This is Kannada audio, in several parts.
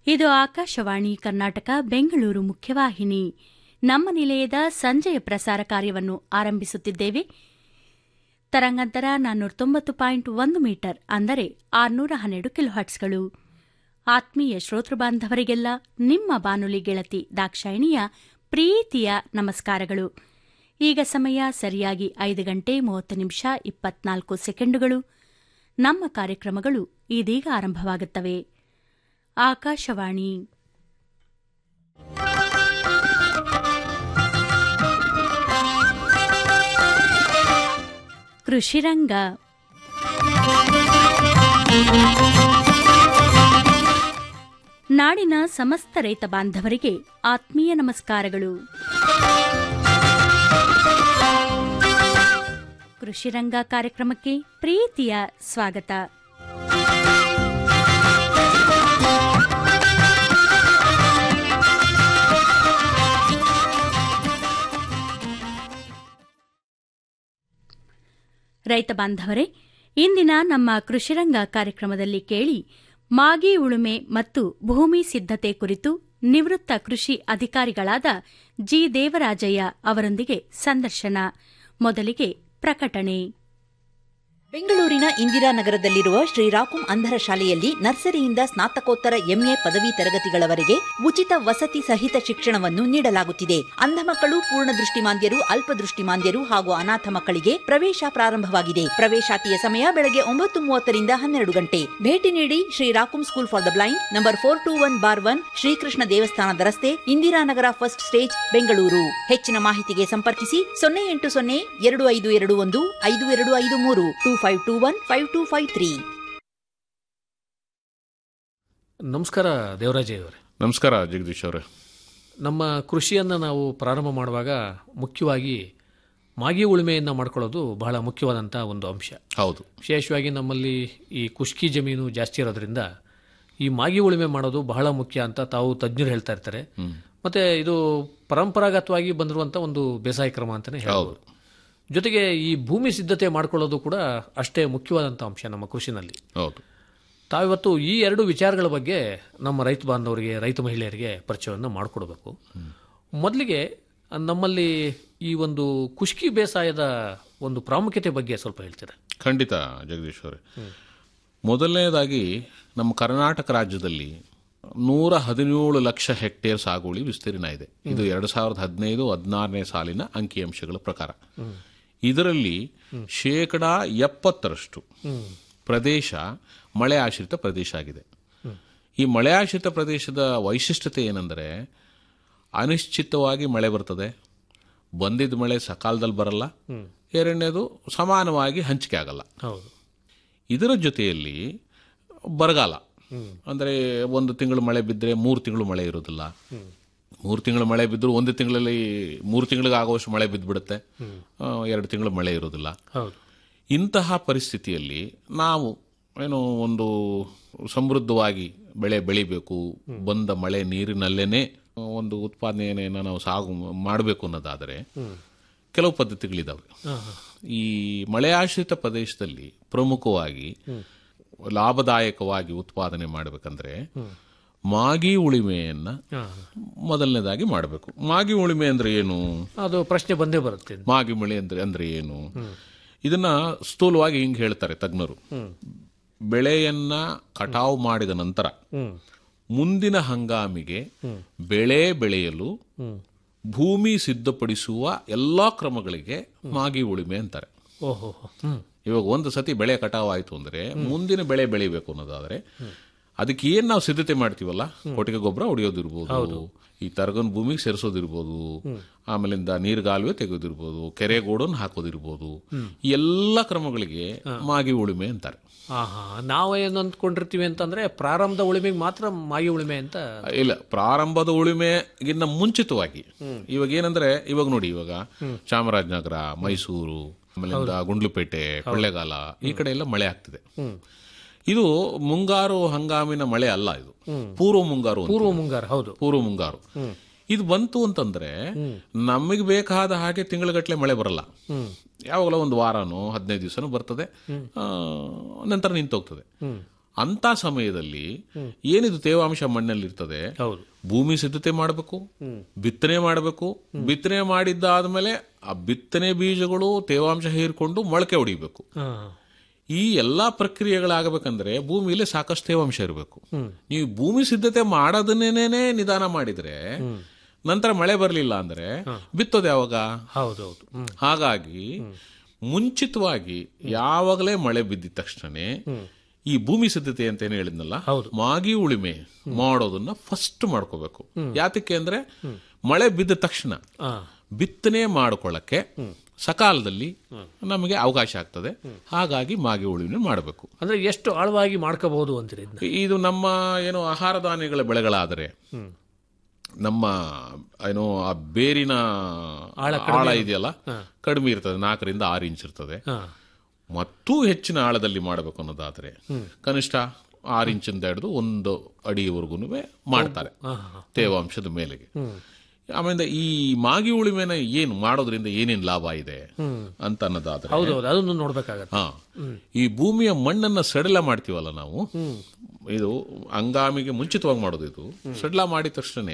ಇದು ಆಕಾಶವಾಣಿ ಕರ್ನಾಟಕ ಬೆಂಗಳೂರು ಮುಖ್ಯವಾಹಿನಿ ನಮ್ಮ ನಿಲಯದ ಸಂಜೆಯ ಪ್ರಸಾರ ಕಾರ್ಯವನ್ನು ಆರಂಭಿಸುತ್ತಿದ್ದೇವೆ ತರಂಗಾಂತರ ನಾನ್ನೂರ ತೊಂಬತ್ತು ಪಾಯಿಂಟ್ ಒಂದು ಮೀಟರ್ ಅಂದರೆ ಆರುನೂರ ಹನ್ನೆರಡು ಕಿಲೋಹರ್ಟ್ಸ್ಗಳು ಆತ್ಮೀಯ ಶ್ರೋತೃ ಬಾಂಧವರಿಗೆಲ್ಲ ನಿಮ್ಮ ಬಾನುಲಿ ಗೆಳತಿ ದಾಕ್ಷಾಯಿಣಿಯ ಪ್ರೀತಿಯ ನಮಸ್ಕಾರಗಳು ಈಗ ಸಮಯ ಸರಿಯಾಗಿ ಐದು ಗಂಟೆ ಮೂವತ್ತು ನಿಮಿಷ ಇಪ್ಪತ್ನಾಲ್ಕು ಸೆಕೆಂಡುಗಳು ನಮ್ಮ ಕಾರ್ಯಕ್ರಮಗಳು ಇದೀಗ ಆರಂಭವಾಗುತ್ತವೆ ಆಕಾಶವಾಣಿ ಕೃಷಿರಂಗ ನಾಡಿನ ಸಮಸ್ತ ರೈತ ಬಾಂಧವರಿಗೆ ಆತ್ಮೀಯ ನಮಸ್ಕಾರಗಳು ಕೃಷಿರಂಗ ಕಾರ್ಯಕ್ರಮಕ್ಕೆ ಪ್ರೀತಿಯ ಸ್ವಾಗತ ರೈತ ಬಾಂಧವರೇ ಇಂದಿನ ನಮ್ಮ ಕೃಷಿರಂಗ ಕಾರ್ಯಕ್ರಮದಲ್ಲಿ ಕೇಳಿ ಮಾಗಿ ಉಳುಮೆ ಮತ್ತು ಭೂಮಿ ಸಿದ್ಧತೆ ಕುರಿತು ನಿವೃತ್ತ ಕೃಷಿ ಅಧಿಕಾರಿಗಳಾದ ಜಿ ದೇವರಾಜಯ್ಯ ಅವರೊಂದಿಗೆ ಸಂದರ್ಶನ ಮೊದಲಿಗೆ ಪ್ರಕಟಣೆ ಬೆಂಗಳೂರಿನ ಇಂದಿರಾನಗರದಲ್ಲಿರುವ ಶ್ರೀರಾಕುಂ ಅಂಧರ ಶಾಲೆಯಲ್ಲಿ ನರ್ಸರಿಯಿಂದ ಸ್ನಾತಕೋತ್ತರ ಎಂಎ ಪದವಿ ತರಗತಿಗಳವರೆಗೆ ಉಚಿತ ವಸತಿ ಸಹಿತ ಶಿಕ್ಷಣವನ್ನು ನೀಡಲಾಗುತ್ತಿದೆ ಅಂಧ ಮಕ್ಕಳು ಪೂರ್ಣ ದೃಷ್ಟಿಮಾಂದ್ಯರು ಅಲ್ಪದೃಷ್ಟಿಮಾಂದ್ಯರು ಹಾಗೂ ಅನಾಥ ಮಕ್ಕಳಿಗೆ ಪ್ರವೇಶ ಪ್ರಾರಂಭವಾಗಿದೆ ಪ್ರವೇಶಾತಿಯ ಸಮಯ ಬೆಳಗ್ಗೆ ಒಂಬತ್ತು ಮೂವತ್ತರಿಂದ ಹನ್ನೆರಡು ಗಂಟೆ ಭೇಟಿ ನೀಡಿ ಶ್ರೀರಾಕುಂ school for the blind number four two one bar one Shrikrishna ದೇವಸ್ಥಾನದ ರಸ್ತೆ ಇಂದಿರಾನಗರ ಫಸ್ಟ್ ಸ್ಟೇಜ್ ಬೆಂಗಳೂರು ಹೆಚ್ಚಿನ ಮಾಹಿತಿಗೆ ಸಂಪರ್ಕಿಸಿ ಸೊನ್ನೆ ಎಂಟು ಸೊನ್ನೆ ಎರಡು ಐದು ಎರಡು ಒಂದು ಐದು ಎರಡು ಐದು ಮೂರು two five two one five two five three ನಮಸ್ಕಾರ ದೇವರಾಜಯ್ಯವರೇ ನಮಸ್ಕಾರ ಜಗದೀಶ್ ಅವರೇ ನಮ್ಮ ಕೃಷಿಯನ್ನು ನಾವು ಪ್ರಾರಂಭ ಮಾಡುವಾಗ ಮುಖ್ಯವಾಗಿ ಮಾಗಿ ಉಳುಮೆಯನ್ನು ಮಾಡ್ಕೊಳ್ಳೋದು ಬಹಳ ಮುಖ್ಯವಾದಂಥ ಒಂದು ಅಂಶ ಹೌದು ವಿಶೇಷವಾಗಿ ನಮ್ಮಲ್ಲಿ ಈ ಕುಷ್ಕಿ ಜಮೀನು ಜಾಸ್ತಿ ಇರೋದ್ರಿಂದ ಈ ಮಾಗಿ ಉಳುಮೆ ಮಾಡೋದು ಬಹಳ ಮುಖ್ಯ ಅಂತ ತಾವು ತಜ್ಞರು ಹೇಳ್ತಾ ಇರ್ತಾರೆ ಮತ್ತೆ ಇದು ಪರಂಪರಾಗತವಾಗಿ ಬಂದಿರುವಂಥ ಒಂದು ಬೇಸಾಯ ಕ್ರಮ ಅಂತಲೇ ಹೇಳ್ಬೋದು ಜೊತೆಗೆ ಈ ಭೂಮಿ ಸಿದ್ಧತೆ ಮಾಡ್ಕೊಳ್ಳೋದು ಕೂಡ ಅಷ್ಟೇ ಮುಖ್ಯವಾದಂಥ ಅಂಶ ನಮ್ಮ ಕೃಷಿನಲ್ಲಿ ಹೌದು ತಾವಿವತ್ತು ಈ ಎರಡು ವಿಚಾರಗಳ ಬಗ್ಗೆ ನಮ್ಮ ರೈತ ಬಾಂಧವರಿಗೆ ರೈತ ಮಹಿಳೆಯರಿಗೆ ಪರಿಚಯವನ್ನು ಮಾಡಿಕೊಡ್ಬೇಕು ಮೊದಲಿಗೆ ನಮ್ಮಲ್ಲಿ ಈ ಒಂದು ಕುಷ್ಕಿ ಬೇಸಾಯದ ಒಂದು ಪ್ರಾಮುಖ್ಯತೆ ಬಗ್ಗೆ ಸ್ವಲ್ಪ ಹೇಳ್ತೀರಾ ಖಂಡಿತ ಜಗದೀಶ್ ಅವರೇ ಮೊದಲನೇದಾಗಿ ನಮ್ಮ ಕರ್ನಾಟಕ ರಾಜ್ಯದಲ್ಲಿ ನೂರ ಹದಿನೇಳು ಲಕ್ಷ ಹೆಕ್ಟೇರ್ ಸಾಗುವಳಿ ವಿಸ್ತೀರ್ಣ ಇದೆ ಇದು ಎರಡು ಸಾವಿರದ ಹದಿನೈದು ಹದಿನಾರನೇ ಸಾಲಿನ ಅಂಕಿಅಂಶಗಳ ಪ್ರಕಾರ ಇದರಲ್ಲಿ ಶೇಕಡ ಎಪ್ಪತ್ತರಷ್ಟು ಪ್ರದೇಶ ಮಳೆ ಆಶ್ರಿತ ಪ್ರದೇಶ ಆಗಿದೆ ಈ ಮಳೆ ಆಶ್ರಿತ ಪ್ರದೇಶದ ವೈಶಿಷ್ಟ್ಯತೆ ಏನೆಂದರೆ ಅನಿಶ್ಚಿತವಾಗಿ ಮಳೆ ಬರ್ತದೆ ಬಂದಿದ್ದ ಮಳೆ ಸಕಾಲದಲ್ಲಿ ಬರಲ್ಲ ಎರಡನೇದು ಸಮಾನವಾಗಿ ಹಂಚಿಕೆ ಆಗಲ್ಲ ಹೌದು ಇದರ ಜೊತೆಯಲ್ಲಿ ಬರಗಾಲ ಅಂದರೆ ಒಂದು ತಿಂಗಳು ಮಳೆ ಬಿದ್ದರೆ ಮೂರು ತಿಂಗಳು ಮಳೆ ಇರೋದಿಲ್ಲ ಮೂರು ತಿಂಗಳು ಮಳೆ ಬಿದ್ದರೂ ಒಂದು ತಿಂಗಳಲ್ಲಿ ಮೂರು ತಿಂಗಳಿಗೆ ಆಗುವಷ್ಟು ಮಳೆ ಬಿದ್ದುಬಿಡುತ್ತೆ ಎರಡು ತಿಂಗಳು ಮಳೆ ಇರೋದಿಲ್ಲ ಹೌದು ಇಂತಹ ಪರಿಸ್ಥಿತಿಯಲ್ಲಿ ನಾವು ಏನು ಒಂದು ಸಮೃದ್ಧವಾಗಿ ಬೆಳೆ ಬೆಳಿಬೇಕು ಬಂದ ಮಳೆ ನೀರಿನಲ್ಲೇನೆ ಒಂದು ಉತ್ಪಾದನೆಯನ್ನು ನಾವು ಸಾಗು ಮಾಡಬೇಕು ಅನ್ನೋದಾದರೆ ಕೆಲವು ಪದ್ಧತಿಗಳಿದಾವೆ ಈ ಮಳೆ ಆಶ್ರಿತ ಪ್ರದೇಶದಲ್ಲಿ ಪ್ರಮುಖವಾಗಿ ಲಾಭದಾಯಕವಾಗಿ ಉತ್ಪಾದನೆ ಮಾಡಬೇಕಂದ್ರೆ ಮಾಗಿ ಉಳಿಮೆಯನ್ನ ಮೊದಲನೇದಾಗಿ ಮಾಡಬೇಕು ಮಾಗಿ ಉಳಿಮೆ ಅಂದ್ರೆ ಏನು ಅದು ಪ್ರಶ್ನೆ ಬಂದೇ ಬರುತ್ತೆ ಮಾಗಿ ಮಳೆ ಅಂದ್ರೆ ಅಂದ್ರೆ ಏನು ಇದನ್ನ ಸ್ಥೂಲವಾಗಿ ಹಿಂಗ್ ಹೇಳ್ತಾರೆ ತಜ್ಞರು ಬೆಳೆಯನ್ನ ಕಟಾವು ಮಾಡಿದ ನಂತರ ಮುಂದಿನ ಹಂಗಾಮಿಗೆ ಬೆಳೆ ಬೆಳೆಯಲು ಭೂಮಿ ಸಿದ್ಧಪಡಿಸುವ ಎಲ್ಲಾ ಕ್ರಮಗಳಿಗೆ ಮಾಗಿ ಉಳಿಮೆ ಅಂತಾರೆ ಓಹೋ ಹ್ಮ್ ಇವಾಗ ಒಂದು ಸತಿ ಬೆಳೆ ಕಟಾವು ಆಯ್ತು ಅಂದ್ರೆ ಮುಂದಿನ ಬೆಳೆ ಬೆಳಿಬೇಕು ಅನ್ನೋದಾದ್ರೆ ಅದಕ್ಕೆ ಏನ್ ನಾವು ಸಿದ್ಧತೆ ಮಾಡ್ತೀವಲ್ಲ ಕೊಟ್ಟಿಗೆ ಗೊಬ್ಬರ ಹೊಡೆಯೋದಿರ್ಬೋದು ಈ ತರಗನ್ ಭೂಮಿಗೆ ಸೇರಿಸೋದಿರ್ಬೋದು ಆಮೇಲಿಂದ ನೀರ್ಗಾಲುವೆ ತೆಗೆಯೋದಿರ್ಬೋದು ಕೆರೆಗೋಡನ್ನು ಹಾಕೋದಿರ್ಬೋದು ಈ ಎಲ್ಲ ಕ್ರಮಗಳಿಗೆ ಮಾಗಿ ಉಳುಮೆ ಅಂತಾರೆ ಹಾ ಹಾ ನಾವು ಏನು ಅಂದ್ಕೊಂಡಿರ್ತೀವಿ ಅಂತಂದ್ರೆ ಪ್ರಾರಂಭದ ಉಳಿಮೆಗೆ ಮಾತ್ರ ಮಾಗಿ ಉಳಿಮೆ ಅಂತ ಇಲ್ಲ ಪ್ರಾರಂಭದ ಉಳುಮೆಗಿನ್ನ ಮುಂಚಿತವಾಗಿ ಇವಾಗ ಏನಂದ್ರೆ ಇವಾಗ ನೋಡಿ ಇವಾಗ ಚಾಮರಾಜನಗರ ಮೈಸೂರು ಆಮೇಲಿಂದ ಗುಂಡ್ಲುಪೇಟೆ ಕೊಳ್ಳೇಗಾಲ ಈ ಕಡೆ ಎಲ್ಲ ಮಳೆ ಆಗ್ತಿದೆ ಇದು ಮುಂಗಾರು ಹಂಗಾಮಿನ ಮಳೆ ಅಲ್ಲ ಇದು ಪೂರ್ವ ಮುಂಗಾರು ಅಂತೀವಿ. ಪೂರ್ವ ಮುಂಗಾರ ಹೌದು ಪೂರ್ವ ಮುಂಗಾರು ಇದು ಬಂತು ಅಂತಂದ್ರೆ ನಮಗೆ ಬೇಕಾದ ಹಾಗೆ ತಿಂಗಳಗಟ್ಟಲೆ ಮಳೆ ಬರಲ್ಲ ಯಾವಾಗಲೂ ಒಂದು ವಾರನೋ ಹದಿನೈದು ದಿವಸನೂ ಬರ್ತದೆ ಆ, ನಂತರ ನಿಂತೋಗ್ತದೆ ಅಂತ ಸಮಯದಲ್ಲಿ ಏನಿದು ತೇವಾಂಶ ಮಣ್ಣಲ್ಲಿ ಇರ್ತದೆ ಹೌದು ಭೂಮಿ ಸಿದ್ಧತೆ ಮಾಡಬೇಕು ಬಿತ್ತನೆ ಮಾಡಬೇಕು ಬಿತ್ತನೆ ಮಾಡಿದ್ದಾದ್ಮೇಲೆ ಆ ಬಿತ್ತನೆ ಬೀಜಗಳು ತೇವಾಂಶ ಹೀರ್ಕೊಂಡು ಮೊಳಕೆ ಹೊಡಿಬೇಕು ಹಾ. ಈ ಎಲ್ಲಾ ಪ್ರಕ್ರಿಯೆಗಳಾಗಬೇಕಂದ್ರೆ ಭೂಮಿಯಲ್ಲಿ ಸಾಕಷ್ಟು ತೇವಾಂಶ ಇರಬೇಕು ನೀವು ಭೂಮಿ ಸಿದ್ಧತೆ ಮಾಡೋದನ್ನೇನೆ ನಿಧಾನ ಮಾಡಿದ್ರೆ ನಂತರ ಮಳೆ ಬರಲಿಲ್ಲ ಅಂದ್ರೆ ಬಿತ್ತೋದು ಯಾವಾಗ ಹೌದು ಹೌದು ಹ್ಮ್. ಹಾಗಾಗಿ ಮುಂಚಿತವಾಗಿ ಯಾವಾಗಲೇ ಮಳೆ ಬಿದ್ದಿದ ತಕ್ಷಣನೇ ಈ ಭೂಮಿ ಸಿದ್ಧತೆ ಅಂತ ಏನು ಹೇಳಿದ್ನಲ್ಲ ಹೌದು. ಮಾಗಿ ಉಳಿಮೆ ಮಾಡೋದನ್ನ ಫಸ್ಟ್ ಮಾಡ್ಕೋಬೇಕು ಯಾತಕ್ಕೆ ಅಂದ್ರೆ ಮಳೆ ಬಿದ್ದ ತಕ್ಷಣ ಆ, ಬಿತ್ತನೆ ಮಾಡ್ಕೊಳ್ಳಕ್ಕೆ ಸಕಾಲದಲ್ಲಿ ನಮಗೆ ಅವಕಾಶ ಆಗ್ತದೆ ಹಾಗಾಗಿ ಮಾಗಿ ಉಳುಮೆ ಮಾಡಬೇಕು ಅಂದ್ರೆ ಎಷ್ಟು ಆಳವಾಗಿ ಮಾಡ್ಕೋಬಹುದು ಅಂತೀರಿ ಇದನ್ನ ಇದು ನಮ್ಮ ಏನು ಆಹಾರ ಧಾನ್ಯಗಳ ಬೆಳೆಗಳಾದರೆ ನಮ್ಮ ಏನು ಆ ಬೇರಿನ ಆಳ ಇದೆಯಲ್ಲ ಕಡಿಮೆ ಇರ್ತದೆ ನಾಲ್ಕರಿಂದ ಆರು ಇಂಚ್ ಇರ್ತದೆ ಹಾ. ಮತ್ತೂ ಹೆಚ್ಚಿನ ಆಳದಲ್ಲಿ ಮಾಡಬೇಕು ಅನ್ನೋದಾದ್ರೆ ಕನಿಷ್ಠ ಆರು ಇಂಚಿಂದ ಹಿಡಿದು ಒಂದು ಅಡಿಯವರೆಗೂ ಮಾಡ್ತಾರೆ ತೇವಾಂಶದ ಮೇಲೆಗೆ ಆಮೇಲೆ ಈ ಮಾಗಿ ಉಳುಮೆನ ಏನು ಮಾಡೋದ್ರಿಂದ ಏನೇನು ಲಾಭ ಇದೆ ಅಂತ ಅನ್ನೋದಾದ್ರೆ ಹೌದು ಹೌದು ಅದನ್ನು ನೋಡ್ಬೇಕಾಗತ್ತೆ ಹಾ ಈ ಭೂಮಿಯ ಮಣ್ಣನ್ನ ಸಡಿಲ ಮಾಡ್ತೀವಲ್ಲ ನಾವು ಇದು ಅಂಗಾಮಿಗೆ ಮುಂಚಿತವಾಗಿ ಮಾಡೋದು ಇದು ಸಡಿಲ ಮಾಡಿದ ತಕ್ಷಣ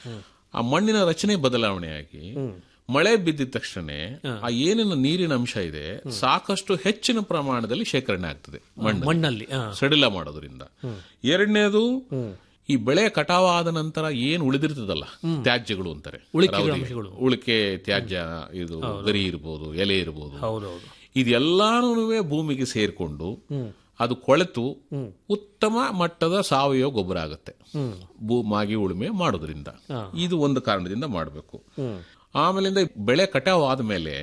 ಆ ಮಣ್ಣಿನ ರಚನೆ ಬದಲಾವಣೆಯಾಗಿ ಮಳೆ ಬಿದ್ದಿದ ತಕ್ಷಣ ಆ ಏನೇನು ನೀರಿನ ಅಂಶ ಇದೆ ಸಾಕಷ್ಟು ಹೆಚ್ಚಿನ ಪ್ರಮಾಣದಲ್ಲಿ ಶೇಖರಣೆ ಆಗ್ತದೆ ಮಣ್ಣು ಮಣ್ಣಲ್ಲಿ ಆ, ಸಡಿಲ ಮಾಡೋದ್ರಿಂದ ಎರಡನೇದು ಈ ಬೆಳೆ ಕಟಾವಾದ ನಂತರ ಏನ್ ಉಳಿದಿರ್ತದಲ್ಲ ತ್ಯಾಜ್ಯಗಳು ಅಂತಾರೆ ಉಳಿಕೆಗಳ ರೌದಿ. ಅಂಶಗಳು. ಉಳಿಕೆ ತ್ಯಾಜ್ಯ ಇದು ಗರಿ ಇರ್ಬೋದು ಎಲೆ ಇರ್ಬೋದು ಹೌದು ಹೌದು ಇದೆಲ್ಲಾನು ಭೂಮಿಗೆ ಸೇರ್ಕೊಂಡು ಅದು ಕೊಳೆತು ಉತ್ತಮ ಮಟ್ಟದ ಸಾವಯವ ಗೊಬ್ಬರ ಆಗುತ್ತೆ ಭೂ ಮಾಗಿ ಉಳುಮೆ ಮಾಡೋದ್ರಿಂದ ಇದು ಒಂದು ಕಾರಣದಿಂದ ಮಾಡಬೇಕು ಆಮೇಲಿಂದ ಬೆಳೆ ಕಟಾವು ಆದ್ಮೇಲೆ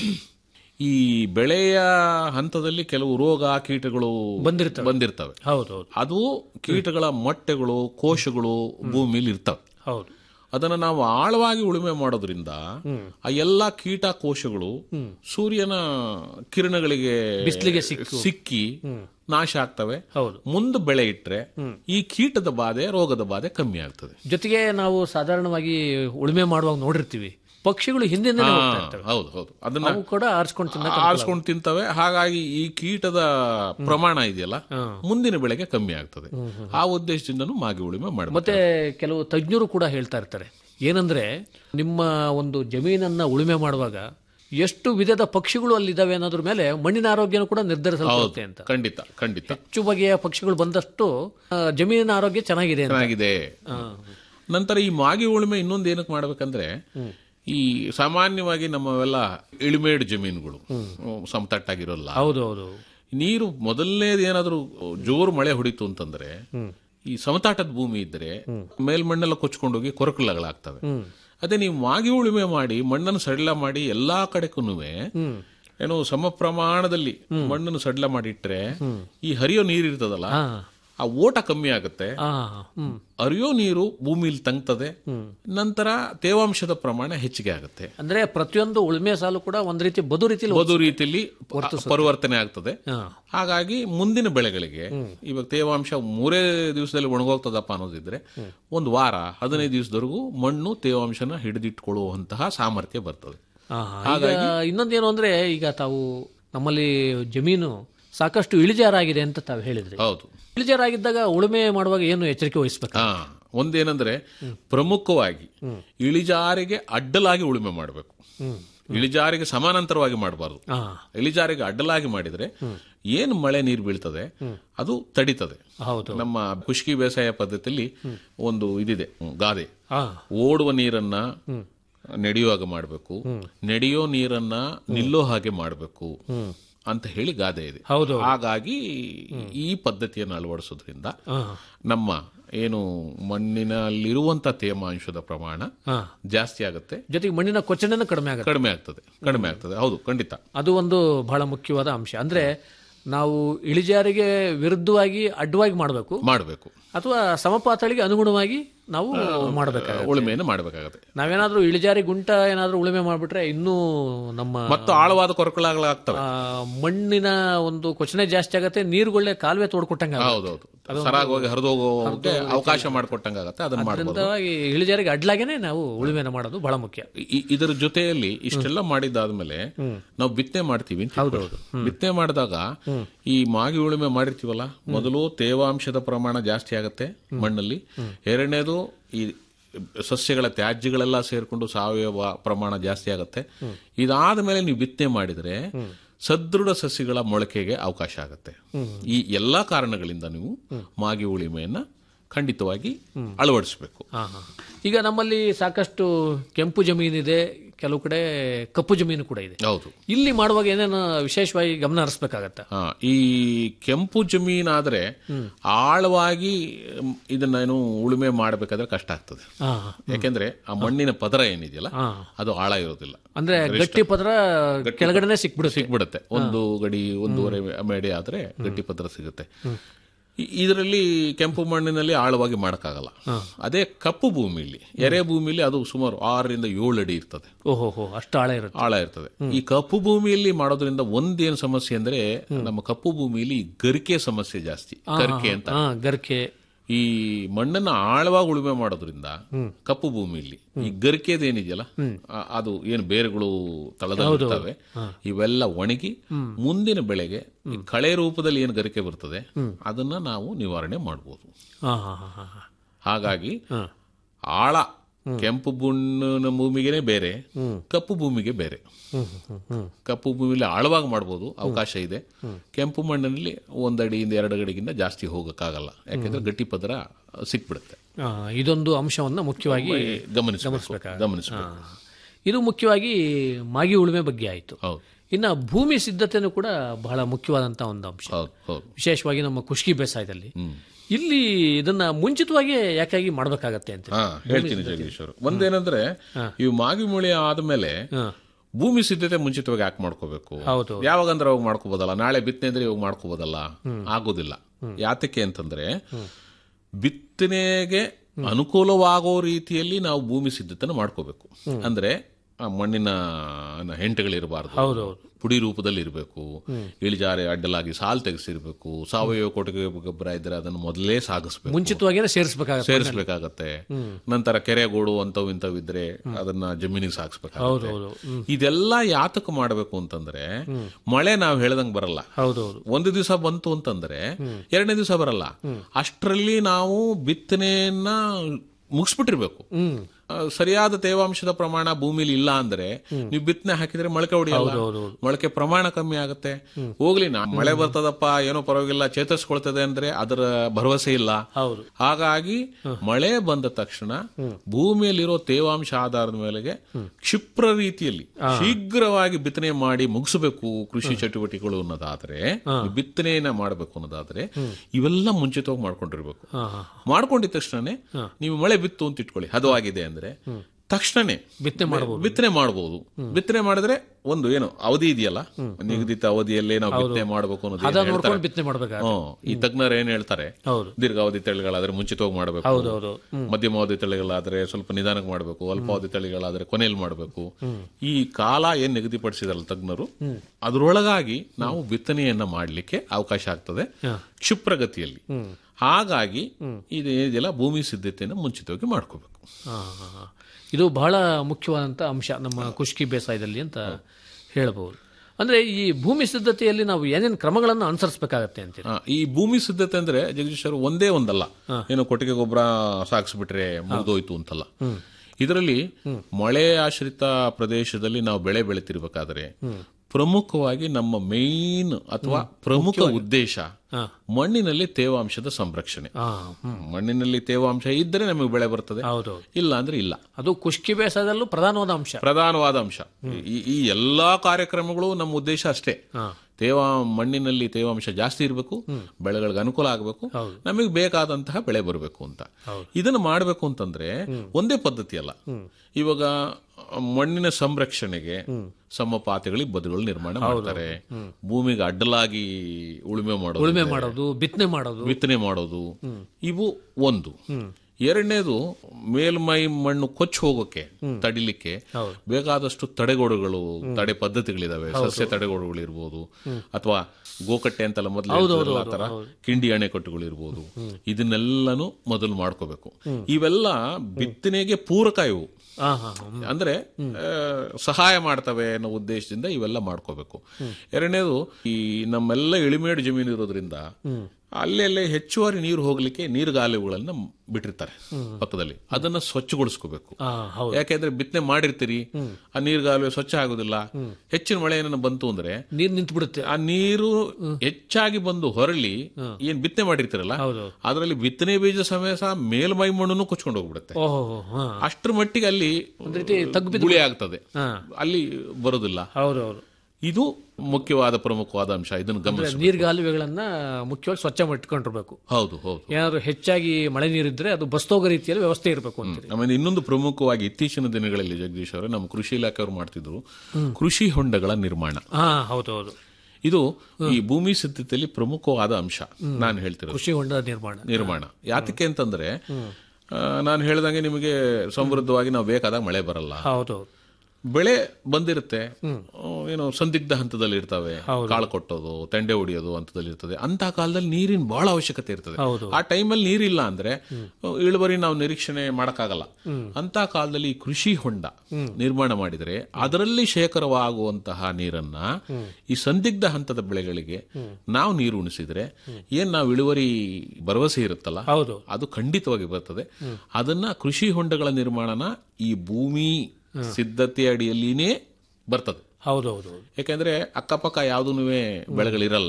ಈ ಬೆಳೆಯ ಹಂತದಲ್ಲಿ ಕೆಲವು ರೋಗ ಕೀಟಗಳು ಬಂದಿರ್ತವೆ. ಬಂದಿರ್ತವೆ ಹೌದು ಹೌದು ಅದು ಕೀಟಗಳ ಮೊಟ್ಟೆಗಳು ಕೋಶಗಳು ಭೂಮಿಲಿ ಇರ್ತವೆ ಹೌದು ಅದನ್ನ ನಾವು ಆಳವಾಗಿ ಉಳುಮೆ ಮಾಡೋದ್ರಿಂದ ಆ ಎಲ್ಲಾ ಕೀಟ ಕೋಶಗಳು ಸೂರ್ಯನ ಕಿರಣಗಳಿಗೆ ಬಿಸ್ಲಿಗೆ ಸಿಕ್ಕು. ಸಿಕ್ಕಿ ನಾಶ ಆಗ್ತವೆ ಹೌದು ಮುಂದೆ ಬೆಳೆ ಇಟ್ರೆ ಈ ಕೀಟದ ಬಾಧೆ ರೋಗದ ಬಾಧೆ ಕಮ್ಮಿ ಆಗ್ತದೆ ಜೊತೆಗೆ ನಾವು ಸಾಧಾರಣವಾಗಿ ಉಳುಮೆ ಮಾಡುವಾಗ ನೋಡಿರ್ತೀವಿ ಪಕ್ಷಿಗಳು ಹಿಂದಿಂದ ಹಾ, ಹೋಗ್ತಾ ಇರ್ತವೆ ಹೌದು ಹೌದು ಅದನ್ನ ಅವು ಕೂಡ ಆರಿಸ್ಕೊಂಡು ತಿನ್ನ ಆರಿಸ್ಕೊಂಡು ತಿಂತವೆ ಹಾಗಾಗಿ ಈ ಕೀಟದ ಪ್ರಮಾಣ ಇದೆಯಲ್ಲ ಮುಂದಿನ ಬೆಳೆಗೆ ಕಮ್ಮಿ ಆಗ್ತದೆ ಆ ಉದ್ದೇಶದಿಂದನೂ ಮಾಗಿ ಉಳುಮೆ ಮಾಡಬೇಕು ಮತ್ತೆ ಕೆಲವು ತಜ್ಞರು ಕೂಡ ಹೇಳ್ತಾ ಇರ್ತಾರೆ ಏನಂದ್ರೆ ನಿಮ್ಮ ಒಂದು ಜಮೀನನ್ನ ಉಳುಮೆ ಮಾಡುವಾಗ ಎಷ್ಟು ವಿಧದ ಪಕ್ಷಿಗಳು ಅಲ್ಲಿದ್ದಾವೆ ಅನ್ನೋದ್ರ ಮೇಲೆ ಮಣ್ಣಿನ ಆರೋಗ್ಯನೂ ಕೂಡ ನಿರ್ಧರಿಸಲ್ಪಡುತ್ತೆ ಅಂತ ಖಂಡಿತ ಖಂಡಿತ ಹೆಚ್ಚು ಬಗೆಯ ಪಕ್ಷಿಗಳು ಬಂದಷ್ಟು ಆ, ಜಮೀನಿನ ಆರೋಗ್ಯ ಚೆನ್ನಾಗಿದೆ ಅಂತ ಚೆನ್ನಾಗಿದೆ ನಂತರ ಈ ಮಾಗಿ ಉಳುಮೆ ಇನ್ನೊಂದು ಏನಕ್ಕೆ ಮಾಡ್ಬೇಕಂದ್ರೆ ಈ ಸಾಮಾನ್ಯವಾಗಿ ನಮ್ಮವೆಲ್ಲ ಇಳಿಮೇಡು ಜಮೀನುಗಳು ಸಮತಟ್ಟಾಗಿರೋಲ್ಲ ಹೌದು ಹೌದು ನೀರು ಮೊದಲನೇದು ಏನಾದರೂ ಜೋರು ಮಳೆ ಹೊಡಿತು ಅಂತಂದ್ರೆ ಈ ಸಮತಾಟದ ಭೂಮಿ ಇದ್ರೆ ಮೇಲ್ಮಣ್ಣೆಲ್ಲ ಕೊಚ್ಕೊಂಡೋಗಿ ಕೊರಕಲಗಳಾಗ್ತವೆ ಅದೇ ನೀವು ಮಾಗಿ ಉಳುಮೆ ಮಾಡಿ ಮಣ್ಣನ್ನು ಸಡಿಲ ಮಾಡಿ ಎಲ್ಲಾ ಕಡೆಗೂ ಏನೋ ಸಮ ಪ್ರಮಾಣದಲ್ಲಿ ಮಣ್ಣನ್ನು ಸಡಿಲ ಮಾಡಿಟ್ರೆ ಈ ಹರಿಯೋ ನೀರು ಇರ್ತದಲ್ಲ ಆ ಓಟ ಕಮ್ಮಿ ಆಗುತ್ತೆ ಆ ಹ್ಮ್ ಹರಿಯೋ ನೀರು ಭೂಮಿಲಿ ತಂಗ್ತದೆ ನಂತರ ತೇವಾಂಶದ ಪ್ರಮಾಣ ಹೆಚ್ಚಿಗೆ ಆಗುತ್ತೆ ಅಂದ್ರೆ ಪ್ರತಿಯೊಂದು ಉಳುಮೆ ಸಾಲು ಕೂಡ ಒಂದ್ ರೀತಿ ಬದು ರೀತಿಲಿ ಒಂದು ರೀತಿಯಲ್ಲಿ ಪರಿವರ್ತನೆ ಆಗ್ತದೆ ಹಾ. ಹಾಗಾಗಿ ಮುಂದಿನ ಬೆಳೆಗಳಿಗೆ ಇವಾಗ ತೇವಾಂಶ ಮೂರೇ ದಿವಸದಲ್ಲಿ ಒಣಗೋಗ್ತದಪ್ಪ ಅನ್ನೋದಿದ್ರೆ ಒಂದು ವಾರ ಹದಿನೈದು ದಿವಸದವರೆಗೂ ಮಣ್ಣು ತೇವಾಂಶನ ಹಿಡಿದಿಟ್ಕೊಳ್ಳುವಂತಹ ಸಾಮರ್ಥ್ಯ ಬರ್ತದೆ ಆ, ಈಗ ಇನ್ನೊಂದೇನು ಅಂದ್ರೆ ಈಗ ತಾವು ನಮ್ಮಲ್ಲಿ ಜಮೀನು ಸಾಕಷ್ಟು ಇಳಿಜಾರಾಗಿದೆ ಅಂತ ತಾವು ಹೇಳಿದ್ರಿ ಹೌದು ಇಳಿಜಾರಾಗಿದ್ದಾಗ ಉಳುಮೆ ಮಾಡುವಾಗ ಏನು ಎಚ್ಚರಿಕೆ ವಹಿಸ್ಬೇಕು ಹಾ ಒಂದೇನಂದ್ರೆ ಪ್ರಮುಖವಾಗಿ ಇಳಿಜಾರಿಗೆ ಅಡ್ಡಲಾಗಿ ಉಳುಮೆ ಮಾಡಬೇಕು ಇಳಿಜಾರಿಗೆ ಸಮಾನಾಂತರವಾಗಿ ಮಾಡಬಾರ್ದು ಹಾ ಇಳಿಜಾರಿಗೆ ಅಡ್ಡಲಾಗಿ ಮಾಡಿದ್ರೆ ಏನು ಮಳೆ ನೀರು ಬೀಳ್ತದೆ ಅದು ತಡಿತದೆ ಹೌದು ನಮ್ಮ ಖುಷ್ಕಿ ಬೇಸಾಯ ಪದ್ಧತಿಯಲ್ಲಿ ಒಂದು ಇದಿದೆ ಹ್ಮ್, ಗಾದೆ ಹಾ ಓಡುವ ನೀರನ್ನ ನಡೆಯುವಾಗ ಮಾಡಬೇಕು ನಡೆಯೋ ನೀರನ್ನ ನಿಲ್ಲೋ ಹಾಗೆ ಮಾಡಬೇಕು ಅಂತ ಹೇಳಿ ಗಾದೆ ಇದೆ ಹೌದು ಹಾಗಾಗಿ ಈ ಪದ್ಧತಿಯನ್ನು ಅಳವಡಿಸೋದ್ರಿಂದ ಹಾ ನಮ್ಮ ಏನು ಮಣ್ಣಿನಲ್ಲಿರುವಂತ ತೇಮಾಂಶದ ಪ್ರಮಾಣ ಹಾ ಜಾಸ್ತಿ ಆಗುತ್ತೆ ಜೊತೆಗೆ ಮಣ್ಣಿನ ಕೊಚ್ಚಣೆನೂ ಕಡಿಮೆ ಆಗುತ್ತೆ ಕಡಿಮೆ ಆಗ್ತದೆ ಕಡಿಮೆ ಆಗ್ತದೆ ಹೌದು ಖಂಡಿತ ಅದು ಒಂದು ಬಹಳ ಮುಖ್ಯವಾದ ಅಂಶ ಅಂದ್ರೆ ನಾವು ಇಳಿಜಾರಿಗೆ ವಿರುದ್ಧವಾಗಿ ಅಡ್ಡವಾಗಿ ಮಾಡಬೇಕು ಮಾಡಬೇಕು ಅಥವಾ ಸಮಪಾತಳಿಗೆ ಅನುಗುಣವಾಗಿ ನಾವು ಮಾಡಬೇಕಾಗುತ್ತೆ ಉಳುಮೆಯನ್ನು ಮಾಡಬೇಕಾಗತ್ತೆ ನಾವೇನಾದ್ರೂ ಇಳಿಜಾರಿ ಗುಂಟ ಏನಾದ್ರೂ ಉಳುಮೆ ಮಾಡ್ಬಿಟ್ರೆ ಇನ್ನೂ ನಮ್ಮ ಮತ್ತು ಆಳವಾದ ಕೊರಕಲಾಗ್ತವೆ ಆ, ಮಣ್ಣಿನ ಒಂದು ಕೊಚ್ಚನೆ ಜಾಸ್ತಿ ಆಗತ್ತೆ ನೀರುಗಳೇ ಕಾಲುವೆ ತೋಡ್ಕೊಟ್ಟಂಗ ಹೌದೌದು ಸರಾಗವಾಗಿ ಹರಿದೋಗೋಕೆ ಅವಕಾಶ ಮಾಡಿಕೊಟ್ಟಂಗಾಗತ್ತೆ ಅದನ್ನ ಮಾಡ್ಬೋದು ಅದರಿಂದಾಗಿ ಇಳಿಜಾರಿಗೆ ಅಡ್ಲಾಗೇನೆ ನಾವು ಉಳುಮೆನ ಮಾಡೋದು ಬಹಳ ಮುಖ್ಯ ಇ- ಇದರ ಜೊತೆಯಲ್ಲಿ ಇಷ್ಟೆಲ್ಲ ಮಾಡಿದಾದ್ಮೇಲೆ ನಾವು ಬಿತ್ತನೆ ಮಾಡ್ತೀವಿ ಅಂತ ಇಟ್ಕೊಳ್ಳಿ. ಬಿತ್ತನೆ ಮಾಡಿದಾಗ ಈ ಮಾಗಿ ಉಳುಮೆ ಮಾಡಿರ್ತೀವಲ್ಲ ಮೊದಲು ತೇವಾಂಶದ ಪ್ರಮಾಣ ಜಾಸ್ತಿ ಆಗತ್ತೆ ಮಣ್ಣಲ್ಲಿ ಎರಡನೇದು ಈ ಸಸ್ಯಗಳ ತ್ಯಾಜ್ಯಗಳೆಲ್ಲ ಸೇರ್ಕೊಂಡು ಸಾವಯವ ಪ್ರಮಾಣ ಜಾಸ್ತಿ ಆಗತ್ತೆ ಇದಾದ ಮೇಲೆ ನೀವು ಬಿತ್ತನೆ ಮಾಡಿದ್ರೆ ಸದೃಢ ಸಸ್ಯಗಳ ಮೊಳಕೆಗೆ ಅವಕಾಶ ಆಗತ್ತೆ ಈ ಎಲ್ಲಾ ಕಾರಣಗಳಿಂದ ನೀವು ಮಾಗಿ ಉಳಿಮೆಯನ್ನ ಖಂಡಿತವಾಗಿ ಅಳವಡಿಸಬೇಕು ಹಾ, ಹಾ. ಈಗ ನಮ್ಮಲ್ಲಿ ಸಾಕಷ್ಟು ಕೆಂಪು ಜಮೀನಿದೆ ಕೆಲವು ಕಡೆ ಕಪ್ಪು ಜಮೀನು ಕೂಡ ಇದೆ ಹೌದು ಇಲ್ಲಿ ಮಾಡುವಾಗ ಏನೇನು ವಿಶೇಷವಾಗಿ ಗಮನ ಹರಿಸ್ಬೇಕಾಗತ್ತ ಹಾ, ಈ ಕೆಂಪು ಜಮೀನಾದ್ರೆ ಆಳವಾಗಿ ಮ್, ಇದನ್ನ ಏನು ಉಳುಮೆ ಮಾಡಬೇಕಾದ್ರೆ ಕಷ್ಟ ಆಗ್ತದೆ ಹಾ ಯಾಕೆಂದ್ರೆ ಆ ಮಣ್ಣಿನ ಪದರ ಏನಿದೆಯಲ್ಲ ಹಾ. ಅದು ಆಳ ಇರೋದಿಲ್ಲ ಅಂದ್ರೆ ಗಟ್ಟಿ ಪದರ ಕೆಳಗಡೆನೆ ಸಿಕ್ಬಿಡುತ್ತೆ ಸಿಕ್ಬಿಡುತ್ತೆ ಒಂದು ಗಡಿ ಒಂದೂವರೆ ಮೇಡಿ ಆದ್ರೆ ಗಟ್ಟಿ ಪದರ ಸಿಗುತ್ತೆ ಇದರಲ್ಲಿ ಕೆಂಪು ಮಣ್ಣಿನಲ್ಲಿ ಆಳವಾಗಿ ಮಾಡಕ್ಕಾಗಲ್ಲ ಅದೇ ಕಪ್ಪು ಭೂಮಿಲಿ ಎರೆ ಭೂಮಿಲಿ ಅದು ಸುಮಾರು ಆರರಿಂದ ಏಳು ಅಡಿ ಇರ್ತದೆ ಓಹೋ ಹೋ ಅಷ್ಟು ಆಳ ಇರುತ್ತೆ ಆಳ ಇರ್ತದೆ ಈ ಕಪ್ಪು ಭೂಮಿಯಲ್ಲಿ ಮಾಡೋದ್ರಿಂದ ಒಂದೇನು ಸಮಸ್ಯೆ ಅಂದ್ರೆ ನಮ್ಮ ಕಪ್ಪು ಭೂಮಿಯಲ್ಲಿ ಗರಿಕೆ ಸಮಸ್ಯೆ ಜಾಸ್ತಿ ಗರಿಕೆ ಅಂತ ಹಾ ಗರ್ಕೆ ಈ ಮಣ್ಣನ್ನ ಆಳವಾಗಿ ಉಳುಮೆ ಮಾಡೋದ್ರಿಂದ ಕಪ್ಪು ಭೂಮಿಯಲ್ಲಿ ಈ ಗರಿಕೆದ ಏನಿದೆಯಲ್ಲ ಆ- ಅದು ಏನು ಬೇರುಗಳು ತಳದಲ್ಲಿರ್ತವೆ ಇವೆಲ್ಲ ಒಣಗಿ ಮುಂದಿನ ಬೆಳೆಗೆ ಈ ಕಳೆ ರೂಪದಲ್ಲಿ ಏನು ಗರಿಕೆ ಬರ್ತದೆ ಅದನ್ನ ನಾವು ನಿವಾರಣೆ ಮಾಡ್ಬೋದು ಹಾ ಹಾ ಹಾ ಹಾ ಹಾ. ಹಾಗಾಗಿ ಆಳ ಕೆಂಪು ಬಣ್ಣಿನ ಭೂಮಿಗೆನೆ ಬೇರೆ ಕಪ್ಪು ಭೂಮಿಗೆ ಬೇರೆ ಹ್ಮ್ ಹ್ಮ್ ಹ್ಮ್ ಕಪ್ಪು ಭೂಮಿಲಿ ಆಳವಾಗಿ ಮಾಡ್ಬೋದು ಅವಕಾಶ ಇದೆ ಕೆಂಪು ಮಣ್ಣಿನಲ್ಲಿ ಒಂದಡಿಯಿಂದ ಎರಡು ಅಡಿಗಿಂತ ಜಾಸ್ತಿ ಹೋಗಕ್ಕಾಗಲ್ಲ ಯಾಕೆಂದ್ರೆ ಗಟ್ಟಿ ಪದರ ಸಿಕ್ಬಿಡುತ್ತೆ ಆ, ಇದೊಂದು ಅಂಶವನ್ನ ಮುಖ್ಯವಾಗಿ ಗಮನಿಸಬೇಕು ಗಮನಿಸಬೇಕು ಆ, ಇದು ಮುಖ್ಯವಾಗಿ ಮಾಗಿ ಉಳುಮೆ ಬಗ್ಗೆ ಆಯಿತು ಹೌದು ಇನ್ನು ಭೂಮಿ ಸಿದ್ಧತೆನೂ ಕೂಡ ಬಹಳ ಮುಖ್ಯವಾದಂತ ಒಂದು ಅಂಶ ಹೌದು ಹೌದು ವಿಶೇಷವಾಗಿ ನಮ್ಮ ಖುಷ್ಕಿ ಬೇಸಾಯದಲ್ಲಿ ಇಲ್ಲಿ ಇದನ್ನ ಮುಂಚಿತವಾಗಿ ಯಾಕಾಗಿ ಮಾಡ್ಬೇಕಾಗತ್ತೆ ಅಂತ ಹಾ ಹೇಳ್ತೀನಿ ಜಗದೀಶ್ವರ್ ಒಂದೇನಂದ್ರೆ ಈ ಮಾಗಿ ಮುಳಿ ಆದ್ಮೇಲೆ ಹಾ. ಭೂಮಿ ಸಿದ್ಧತೆ ಮುಂಚಿತವಾಗಿ ಯಾಕೆ ಮಾಡ್ಕೋಬೇಕು ಹೌದು ಯಾವಾಗಂದ್ರೆ ಅವಾಗ ಮಾಡ್ಕೋಬೋದಲ್ಲ ನಾಳೆ ಬಿತ್ತನೆ ಅಂದ್ರೆ ಇವಾಗ ಮಾಡ್ಕೋಬೋದಲ್ಲ ಆಗೋದಿಲ್ಲ ಯಾತಕ್ಕೆ ಅಂತಂದ್ರೆ ಬಿತ್ತನೆಗೆ ಅನುಕೂಲವಾಗೋ ರೀತಿಯಲ್ಲಿ ನಾವು ಭೂಮಿ ಸಿದ್ಧತೆನ ಮಾಡ್ಕೋಬೇಕು ಅಂದ್ರೆ ಆ ಮಣ್ಣಿನ ಹೆಂಟೆಗಳಿರಬಾರ್ದು ಹೌದೌದು ಪುಡಿ ರೂಪದಲ್ಲಿ ಇರಬೇಕು ಇಳಿಜಾರೆ ಅಡ್ಡಲಾಗಿ ಸಾಲ್ ತೆಗೆಸಿರ್ಬೇಕು ಸಾವಯವ ಕೊಟ್ಟಿಗೆ ಗೊಬ್ಬರ ಇದ್ರೆ ಅದನ್ನು ಮೊದಲೇ ಸಾಗಿಸ್ಬೇಕು ಮುಂಚಿತವಾಗಿನೇ ಸೇರಿಸಬೇಕಾಗತ್ತೆ ಸೇರಿಸಬೇಕಾಗತ್ತೆ ನಂತರ ಕೆರೆಗೋಡು ಅಂತವ್ ಇಂಥವ್ ಇದ್ರೆ ಅದನ್ನ ಜಮೀನಿಗೆ ಸಾಗಿಸ್ಬೇಕಾಗತ್ತೆ ಹೌದೌದು ಇದೆಲ್ಲ ಯಾತಕ ಮಾಡಬೇಕು ಅಂತಂದ್ರೆ ಮಳೆ ನಾವು ಹೇಳ್ದಂಗ್ ಬರಲ್ಲ ಹೌದೌದು ಒಂದು ದಿವಸ ಬಂತು ಅಂತಂದ್ರೆ ಎರಡನೇ ದಿವಸ ಬರಲ್ಲ ಅಷ್ಟರಲ್ಲಿ ನಾವು ಬಿತ್ತನೆಯನ್ನ ಮುಗಿಸ್ಬಿಟ್ಟಿರ್ಬೇಕು ಹ್ಮ್ ಆ, ಸರಿಯಾದ ತೇವಾಂಶದ ಪ್ರಮಾಣ ಭೂಮಿಲಿ ಇಲ್ಲ ಅಂದ್ರೆ ನೀವು ಬಿತ್ತನೆ ಹಾಕಿದ್ರೆ ಮೊಳಕೆ ಹೊಡಿಯಲ್ಲ ಹೌದೌದು. ಮೊಳಕೆ ಪ್ರಮಾಣ ಕಮ್ಮಿ ಆಗುತ್ತೆ ಹೋಗ್ಲಿ ನಾ ಮಳೆ ಬರ್ತದಪ್ಪ ಏನೋ ಪರವಾಗಿಲ್ಲ ಚೇತರಿಸ್ಕೊಳ್ತದೆ ಅಂದ್ರೆ ಅದರ ಭರವಸೆ ಇಲ್ಲ ಹೌದು ಹಾಗಾಗಿ ಮಳೆ ಬಂದ ತಕ್ಷಣ ಭೂಮಿಯಲ್ಲಿರೋ ತೇವಾಂಶ ಆಧಾರದ ಮೇಲೆಗೆ ಕ್ಷಿಪ್ರ ರೀತಿಯಲ್ಲಿ ಶೀಘ್ರವಾಗಿ ಬಿತ್ತನೆ ಮಾಡಿ ಮುಗಿಸಬೇಕು ಕೃಷಿ ಚಟುವಟಿಕೆಗಳು ಅನ್ನೋದಾದ್ರೆ ಬಿತ್ತನೆಯನ್ನ ಮಾಡಬೇಕು ಅನ್ನೋದಾದ್ರೆ ಇವೆಲ್ಲ ಮುಂಚಿತವಾಗಿ ಮಾಡ್ಕೊಂಡಿರ್ಬೇಕು ಹಾ ಹಾ ಮಾಡ್ಕೊಂಡಿದ ತಕ್ಷಣನೇ ನೀವು ಮಳೆ ಬಿತ್ತು ಅಂತ ಇಟ್ಕೊಳ್ಳಿ ಹದವಾಗಿದೆ ಅಂದ್ರೆ ತಕ್ಷಣನೇ ಬಿತ್ತನೆ ಮಾಡಬಹುದು ಬಿತ್ತನೆ ಮಾಡಬಹುದು ಬಿತ್ತನೆ ಮಾಡಿದ್ರೆ ಒಂದು ಏನು ಅವಧಿ ಇದೆಯಲ್ಲ ನಿಗದಿತ ಅವಧಿಯಲ್ಲೇ ನಾವು ಬಿತ್ತನೆ ಮಾಡಬೇಕು ಅನ್ನೋದು ಏನ್ ಅದ ಹೇಳ್ತಾರೆ? ನೋಡ್ಕೊಂಡು ಬಿತ್ತನೆ ಮಾಡ್ಬೇಕಾಗ ಹ್ಮ್. ಈ ತಜ್ಞರು ಏನ್ ಹೇಳ್ತಾರೆ ಹೌದು ದೀರ್ಘಾವಧಿ ತಳಿಗಳಾದ್ರೆ ಮುಂಚಿತವಾಗಿ ಮಾಡಬೇಕು ಹೌದೌದು ಮಧ್ಯಮಾವಧಿ ತಳಿಗಳಾದ್ರೆ ಸ್ವಲ್ಪ ನಿಧಾನಕ್ಕೆ ಮಾಡಬೇಕು ಅಲ್ಪಾವಧಿ ತಳಿಗಳಾದ್ರೆ ಕೊನೆಯಲ್ಲಿ ಮಾಡಬೇಕು ಈ ಕಾಲ ಏನ್ ನಿಗದಿಪಡಿಸಿದಲ್ಲ ತಜ್ಞರು ಅದರೊಳಗಾಗಿ ನಾವು ಬಿತ್ತನೆಯನ್ನ ಮಾಡಲಿಕ್ಕೆ ಅವಕಾಶ ಆಗ್ತದೆ ಕ್ಷಿಪ್ರಗತಿಯಲ್ಲಿ ಹಾಗಾಗಿ ಇದೇನಿದೆಯಲ್ಲ ಭೂಮಿ ಸಿದ್ಧತೆಯನ್ನು ಮುಂಚಿತವಾಗಿ ಮಾಡ್ಕೋಬೇಕು ಹಾ, ಹಾ, ಹಾ. ಇದು ಬಹಳ ಮುಖ್ಯವಾದಂಥ ಅಂಶ ನಮ್ಮ ಖುಷ್ಕಿ ಬೇಸಾಯದಲ್ಲಿ ಅಂತ ಹೇಳಬಹುದು ಅಂದ್ರೆ ಈ ಭೂಮಿ ಸಿದ್ಧತೆಯಲ್ಲಿ ನಾವು ಏನೇನು ಕ್ರಮಗಳನ್ನು ಅನುಸರಿಸಬೇಕಾಗತ್ತೆ ಅಂತೀರಿ ಆ, ಈ ಭೂಮಿ ಸಿದ್ಧತೆ ಅಂದ್ರೆ ಜಗದೀಶ್ ಅವರು ಒಂದೇ ಒಂದಲ್ಲ ಏನೋ ಕೊಟ್ಟಿಗೆ ಗೊಬ್ಬರ ಸಾಗಿಸ್ಬಿಟ್ರೆ ಮುಗಿದೋಯ್ತು ಅಂತಲ್ಲ ಇದರಲ್ಲಿ ಮಳೆ ಆಶ್ರಿತ ಪ್ರದೇಶದಲ್ಲಿ ನಾವು ಬೆಳೆ ಬೆಳೆತಿರ್ಬೇಕಾದ್ರೆ ಪ್ರಮುಖವಾಗಿ ನಮ್ಮ ಮೇನ್ ಅಥವಾ ಪ್ರಮುಖ ಉದ್ದೇಶ ಮಣ್ಣಿನಲ್ಲಿ ತೇವಾಂಶದ ಸಂರಕ್ಷಣೆ ಹಾ ಹ್ಮ್. ಮಣ್ಣಿನಲ್ಲಿ ತೇವಾಂಶ ಇದ್ದರೆ ನಮಗೆ ಬೆಳೆ ಬರ್ತದೆ ಹೌದು ಇಲ್ಲ ಅಂದ್ರೆ ಇಲ್ಲ ಅದು ಖುಷ್ಕಿ ಬೇಸಾಯದಲ್ಲೂ ಪ್ರಧಾನವಾದ ಅಂಶ ಪ್ರಧಾನವಾದ ಅಂಶ ಈ- ಈ ಎಲ್ಲಾ ಕಾರ್ಯಕ್ರಮಗಳು ನಮ್ಮ ಉದ್ದೇಶ ಅಷ್ಟೇ ಹಾ ತೇವಾ ಮಣ್ಣಿನಲ್ಲಿ ತೇವಾಂಶ ಜಾಸ್ತಿ ಇರಬೇಕು ಬೆಳೆಗಳಿಗೆ ಅನುಕೂಲ ಆಗಬೇಕು ಹೌದು. ನಮಗೆ ಬೇಕಾದಂತಹ ಬೆಳೆ ಬರಬೇಕು ಅಂತ ಇದನ್ನು ಮಾಡಬೇಕು ಅಂತಂದ್ರೆ ಒಂದೇ ಪದ್ಧತಿ ಅಲ್ಲ ಇವಾಗ ಮಣ್ಣಿನ ಸಂರಕ್ಷಣೆಗೆ ಸಮಪಾತಿಗಳಿಗೆ ಬದುಗಳು ನಿರ್ಮಾಣ ಮಾಡ್ತಾರೆ ಭೂಮಿಗೆ ಅಡ್ಡಲಾಗಿ ಉಳುಮೆ ಮಾಡೋದು ಉಳುಮೆ ಮಾಡೋದು ಬಿತ್ತನೆ ಮಾಡೋದು ಬಿತ್ತನೆ ಮಾಡೋದು ಇವು ಒಂದು ಎರಡನೇದು ಮೇಲ್ಮೈ ಮಣ್ಣು ಕೊಚ್ಚಿ ಹೋಗೋಕೆ ತಡಿಲಿಕ್ಕೆ ಬೇಕಾದಷ್ಟು ತಡೆಗೋಡುಗಳು ತಡೆ ಪದ್ಧತಿಗಳಿದಾವೆ ಸಸ್ಯ ತಡೆಗೋಡುಗಳು ಇರ್ಬೋದು ಅಥವಾ ಗೋಕಟ್ಟೆ ಅಂತೆಲ್ಲ ಮೊದಲು ಆ ತರ ಕಿಂಡಿ ಅಣೆಕಟ್ಟುಗಳು ಇರ್ಬೋದು ಇದನ್ನೆಲ್ಲನೂ ಮೊದಲು ಮಾಡ್ಕೋಬೇಕು ಇವೆಲ್ಲ ಬಿತ್ತನೆಗೆ ಪೂರಕ ಇವು ಹಾ ಹಾ ಅಂದ್ರೆ ಆ, ಸಹಾಯ ಮಾಡ್ತವೆ ಅನ್ನೋ ಉದ್ದೇಶದಿಂದ ಇವೆಲ್ಲ ಮಾಡ್ಕೋಬೇಕು ಎರಡನೇದು ಈ ನಮ್ಮೆಲ್ಲ ಇಳಿಮೇಡು ಜಮೀನು ಇರೋದ್ರಿಂದ ಅಲ್ಲೆಲ್ಲೇ ಹೆಚ್ಚುವರಿ ನೀರು ಹೋಗ್ಲಿಕ್ಕೆ ನೀರುಗಾಲುಗಳನ್ನ ಬಿಟ್ಟಿರ್ತಾರೆ ಪಕ್ಕದಲ್ಲಿ ಅದನ್ನ ಸ್ವಚ್ಛಗೊಳಿಸ್ಕೋಬೇಕು ಹಾ ಹೌದು ಯಾಕೆಂದ್ರೆ ಬಿತ್ತನೆ ಮಾಡಿರ್ತೀರಿ ಆ ನೀರುಗಾಲುವೆ ಸ್ವಚ್ಛ ಆಗೋದಿಲ್ಲ ಹೆಚ್ಚಿನ ಮಳೆ ಏನಾನ ಬಂತು ಅಂದ್ರೆ ನೀರ್ ನಿಂತು ಬಿಡುತ್ತೆ ಆ ನೀರು ಹೆಚ್ಚಾಗಿ ಬಂದು ಹೊರಳಿ ಏನ್ ಬಿತ್ತನೆ ಮಾಡಿರ್ತೀರಲ್ಲ ಹೌದು ಅದರಲ್ಲಿ ಬಿತ್ತನೆ ಬೀಜ ಸಮಯ ಸಹ ಮೇಲ್ಮೈ ಮಣ್ಣನ್ನು ಕೊಚ್ಕೊಂಡು ಹೋಗ್ಬಿಡುತ್ತೆ ಓಹೋ ಹಾ ಅಷ್ಟರ ಮಟ್ಟಿಗೆ ಅಲ್ಲಿ ಒಂದ್ ರೀತಿ ತಗ್ಗು ಗುಳಿ ಆಗ್ತದೆ ಹಾ ಅಲ್ಲಿ ಬರೋದಿಲ್ಲ ಹೌದು ಹೌದು ಇದು ಮುಖ್ಯವಾದ ಪ್ರಮುಖವಾದ ಅಂಶ ಇದನ್ನು ಗಮನಿಸ ನೀರ್ಗಾಲುವೆಗಳನ್ನ ಮುಖ್ಯವಾಗಿ ಸ್ವಚ್ಛ ಮಾಡಿಟ್ಕೊಂಡಿರ್ಬೇಕು ಹೌದು ಹೌದು ಏನಾದ್ರು ಹೆಚ್ಚಾಗಿ ಮಳೆ ನೀರಿದ್ರೆ ಅದು ಬಸ್ತೋಗೋ ರೀತಿಯಲ್ಲಿ ವ್ಯವಸ್ಥೆ ಇರಬೇಕು ಅಂತೀರಿ ಆಮೇಲೆ ಇನ್ನೊಂದು ಪ್ರಮುಖವಾಗಿ ಇತ್ತೀಚಿನ ದಿನಗಳಲ್ಲಿ ಜಗದೀಶ್ ಅವರೇ ನಮ್ಮ ಕೃಷಿ ಇಲಾಖೆಯವರು ಮಾಡ್ತಿದ್ರು ಕೃಷಿ ಹೊಂಡಗಳ ನಿರ್ಮಾಣ ಹಾ ಹೌದು ಹೌದು ಇದು ಈ ಭೂಮಿ ಸಿದ್ಧತೆಯಲ್ಲಿ ಪ್ರಮುಖವಾದ ಅಂಶ ನಾನು ಹೇಳ್ತಿರೋದು ಕೃಷಿ ಹೊಂಡ ನಿರ್ಮಾಣ ನಿರ್ಮಾಣ ಯಾತಕ್ಕೆ ಅಂತಂದ್ರೆ ಆ, ನಾನು ಹೇಳ್ದಂಗೆ ನಿಮಗೆ ಸಮೃದ್ಧವಾಗಿ ನಾವು ಬೇಕಾದಾಗ ಮಳೆ ಬರಲ್ಲ ಹೌದು ಹೌದು ಬೆಳೆ ಬಂದಿರುತ್ತೆ ಆ, ಏನೋ ಸಂದಿಗ್ಧ ಹಂತದಲ್ಲಿ ಇರ್ತವೆ ಕಾಳು ಕೊಟ್ಟೋದು ತೆಂಡೆ ಹೊಡಿಯೋದು ಹಂತದಲ್ಲಿ ಇರ್ತದೆ ಅಂತ ಕಾಲದಲ್ಲಿ ನೀರಿನ ಬಹಳ ಅವಶ್ಯಕತೆ ಇರ್ತದೆ ಹೌದು. ಆ ಟೈಮಲ್ಲಿ ನೀರಿಲ್ಲ ಅಂದ್ರೆ ಆ, ಇಳುವರಿ ನಾವು ನಿರೀಕ್ಷಣೆ ಮಾಡಕ್ಕಾಗಲ್ಲ ಅಂತ ಕಾಲದಲ್ಲಿ ಈ ಕೃಷಿ ಹೊಂಡ ನಿರ್ಮಾಣ ಮಾಡಿದರೆ ಅದರಲ್ಲಿ ಶೇಖರವಾಗುವಂತಹ ನೀರನ್ನ ಈ ಸಂದಿಗ್ಧ ಹಂತದ ಬೆಳೆಗಳಿಗೆ ನಾವು ನೀರು ಉಣಿಸಿದ್ರೆ ಏನ್ ನಾವು ಇಳುವರಿ ಭರವಸೆ ಇರುತ್ತಲ್ಲ ಹೌದು ಅದು ಖಂಡಿತವಾಗಿ ಬರ್ತದೆ ಅದನ್ನ ಕೃಷಿ ಹೊಂಡಗಳ ನಿರ್ಮಾಣನ ಈ ಭೂಮಿ ಸಿದ್ಧತೆ ಅಡಿಯಲ್ಲಿನೇ ಬರ್ತದೆ ಹೌದು ಹೌದು ಹೌದು ಯಾಕೆಂದ್ರೆ ಅಕ್ಕಪಕ್ಕ ಯಾವುದೂ ಬೆಳೆಗಳಿರಲ್ಲ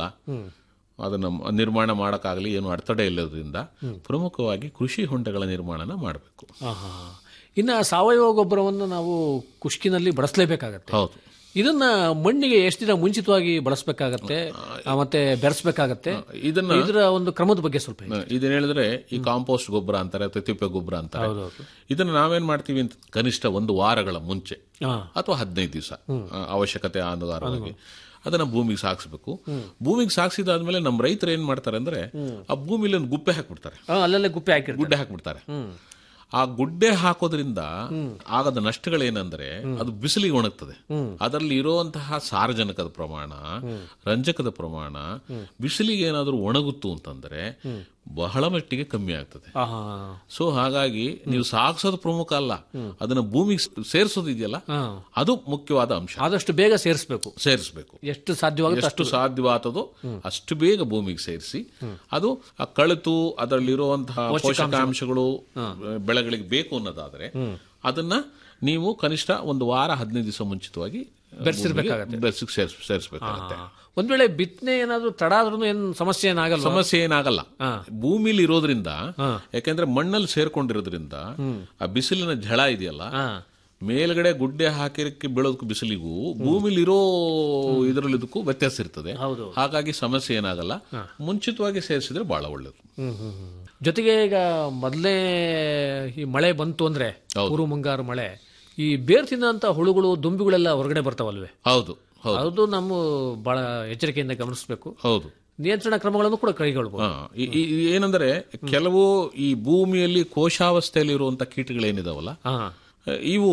ಅದನ್ನ ಮ- ನಿರ್ಮಾಣ ಮಾಡೋಕ್ಕಾಗಲಿ ಏನು ಅಡೆತಡೆ ಇಲ್ಲದ್ರಿಂದ ಪ್ರಮುಖವಾಗಿ ಕೃಷಿ ಹೊಂಡಗಳ ನಿರ್ಮಾಣನ ಮಾಡಬೇಕು ಹಾ ಹಾ ಹಾ. ಇನ್ನ ಸಾವಯವ ಗೊಬ್ಬರವನ್ನು ನಾವು ಕುಷ್ಕಿನಲ್ಲಿ ಬಳಸಲೇಬೇಕಾಗತ್ತೆ ಹೌದು ಇದನ್ನ ಮಣ್ಣಿಗೆ ಎಷ್ಟು ದಿನ ಮುಂಚಿತವಾಗಿ ಬಳಸಬೇಕಾಗತ್ತೆ ಮತ್ತೆ ಬೆರೆಸ್ಬೇಕಾಗತ್ತೆ ಇದನ್ನ ಇದರ ಒಂದು ಕ್ರಮದ ಬಗ್ಗೆ ಸ್ವಲ್ಪ ಹೇಳಿ. ಇದನ್ನ ಹೇಳಿದ್ರೆ ಈ ಕಾಂಪೋಸ್ಟ್ ಗೊಬ್ಬರ ಅಂತಾರೆ ಅಥವಾ ತಿಪ್ಪೆ ಗೊಬ್ಬರ ಅಂತಾರೆ ಹೌದೌದು. ಇದನ್ನ ನಾವೇನ್ ಮಾಡ್ತೀವಿ ಅಂತ ಕನಿಷ್ಠ ಒಂದು ವಾರಗಳ ಮುಂಚೆ ಹಾ ಅಥವಾ ಹದಿನೈದು ದಿವಸ ಅವಶ್ಯಕತೆ ಅನುಸಾರವಾಗಿ ಅದನ್ನ ಭೂಮಿಗೆ ಸಾಗಿಸ್ಬೇಕು ಭೂಮಿಗೆ ಸಾಗಿಸಿದಾದ್ಮೇಲೆ ನಮ್ಮ ರೈತರು ಏನ್ ಮಾಡ್ತಾರೆ ಅಂದ್ರೆ ಆ ಭೂಮಿಲಿ ಒಂದು ಗುಪ್ಪೆ ಹಾಕ್ಬಿಡ್ತಾರೆ ಹಾ, ಅಲ್ಲಲ್ಲೇ ಗುಪ್ಪೆ ಹಾಕಿರ್ತಾರೆ ಗುಡ್ಡೆ ಹಾಕ್ಬಿಡ್ತಾರೆ ಆ ಗುಡ್ಡೆ ಹಾಕೋದ್ರಿಂದ ಆಗದ ನಷ್ಟಗಳೇನಂದ್ರೆ ಅದು ಬಿಸಿಲಿಗೆ ಒಣಗ್ತದೆ ಅದರಲ್ಲಿ ಇರುವಂತಹ ಸಾರಜನಕದ ಪ್ರಮಾಣ ರಂಜಕದ ಪ್ರಮಾಣ ಬಿಸಿಲಿಗೆ ಏನಾದರೂ ಒಣಗುತ್ತು ಅಂತಂದ್ರೆ ಬಹಳ ಮಟ್ಟಿಗೆ ಕಮ್ಮಿ ಆಗ್ತದೆ ಹಾ ಹಾ ಸೊ ಹಾಗಾಗಿ ನೀವು ಸಾಗಿಸೋದು ಪ್ರಮುಖ ಅಲ್ಲ ಅದನ್ನ ಭೂಮಿಗೆ ಸೇರಿಸೋದು ಇದೆಯಲ್ಲ ಹಾ. ಅದು ಮುಖ್ಯವಾದ ಅಂಶ ಆದಷ್ಟು ಬೇಗ ಸೇರಿಸಬೇಕು ಸೇರಿಸಬೇಕು ಎಷ್ಟು ಸಾಧ್ಯವಾಗುತ್ತೆ ಎಷ್ಟು ಸಾಧ್ಯವಾದದೋ ಅಷ್ಟು ಬೇಗ ಭೂಮಿಗೆ ಸೇರಿಸಿ ಅದು ಆ ಕಳೆತು ಅದರಲ್ಲಿರುವಂತಹ ಪೋಷಕಾಂಶಗಳು ಬೆಳೆಗಳಿಗೆ ಬೇಕು ಅನ್ನೋದಾದ್ರೆ ಅದನ್ನ ನೀವು ಕನಿಷ್ಠ ಒಂದು ವಾರ ಹದಿನೈದು ದಿವಸ ಮುಂಚಿತವಾಗಿ ಬೆರೆಸಿರ್ಬೇಕಾಗತ್ತೆ. ಬೆರೆಸಿ ಸೇರಿಸಬೇಕಾಗತ್ತೆ ಒಂದ್ ವೇಳೆ ಬಿತ್ತನೆ ಏನಾದ್ರು ತಡ ಆದ್ರೂ ಏನ್ ಸಮಸ್ಯೆ ಏನಾಗಲ್ಲ ಸಮಸ್ಯೆ ಏನಾಗಲ್ಲ ಭೂಮಿಲಿ ಇರೋದ್ರಿಂದ ಯಾಕೆಂದ್ರೆ ಮಣ್ಣಲ್ಲಿ ಸೇರ್ಕೊಂಡಿರೋದ್ರಿಂದ ಆ ಬಿಸಿಲಿನ ಝಳ ಇದೆಯಲ್ಲ ಹಾ ಮೇಲ್ಗಡೆ ಗುಡ್ಡೆ ಹಾಕಿರಕ್ಕೆ ಬೀಳೋದಕ್ಕೂ ಬಿಸಿಲಿಗೂ ಭೂಮಿಲಿರೋ ಇದರಲ್ಲಿದ್ದಕ್ಕೂ ವ್ಯತ್ಯಾಸ ಇರ್ತದೆ ಹೌದು. ಹಾಗಾಗಿ ಸಮಸ್ಯೆ ಏನಾಗಲ್ಲ ಮುಂಚಿತವಾಗಿ ಸೇರಿಸಿದ್ರೆ ಬಹಳ ಒಳ್ಳೇದು ಹ್ಮ್ ಹ್ಮ್ ಹ್ಮ್. ಜೊತೆಗೆ ಈಗ ಮೊದಲೇ ಈ ಮಳೆ ಬಂತು ಅಂದ್ರೆ ಪೂರ್ವ ಮುಂಗಾರು ಮಳೆ ಈ ಬೇರ್ ತಿನ್ನಂತ ಹುಳುಗಳು ದುಂಬಿಗಳೆಲ್ಲ ಹೊರಗಡೆ ಬರ್ತಾವಲ್ವೇ ಹೌದು ಹೌದು ಅದು ನಮ್ಮ ಬಹಳ ಎಚ್ಚರಿಕೆಯಿಂದ ಗಮನಿಸಬೇಕು ಹೌದು ನಿಯಂತ್ರಣ ಕ್ರಮಗಳನ್ನು ಕೂಡ ಕೈಗೊಳ್ಬಹುದು ಹಾ, ಈ- ಈ- ಈ ಏನಂದ್ರೆ ಕೆಲವು ಈ ಭೂಮಿಯಲ್ಲಿ ಕೋಶಾವಸ್ಥೆಯಲ್ಲಿ ಇರುವಂತ ಕೀಟಗಳೇನಿದಾವಲ್ಲ ಹಾ ಇವು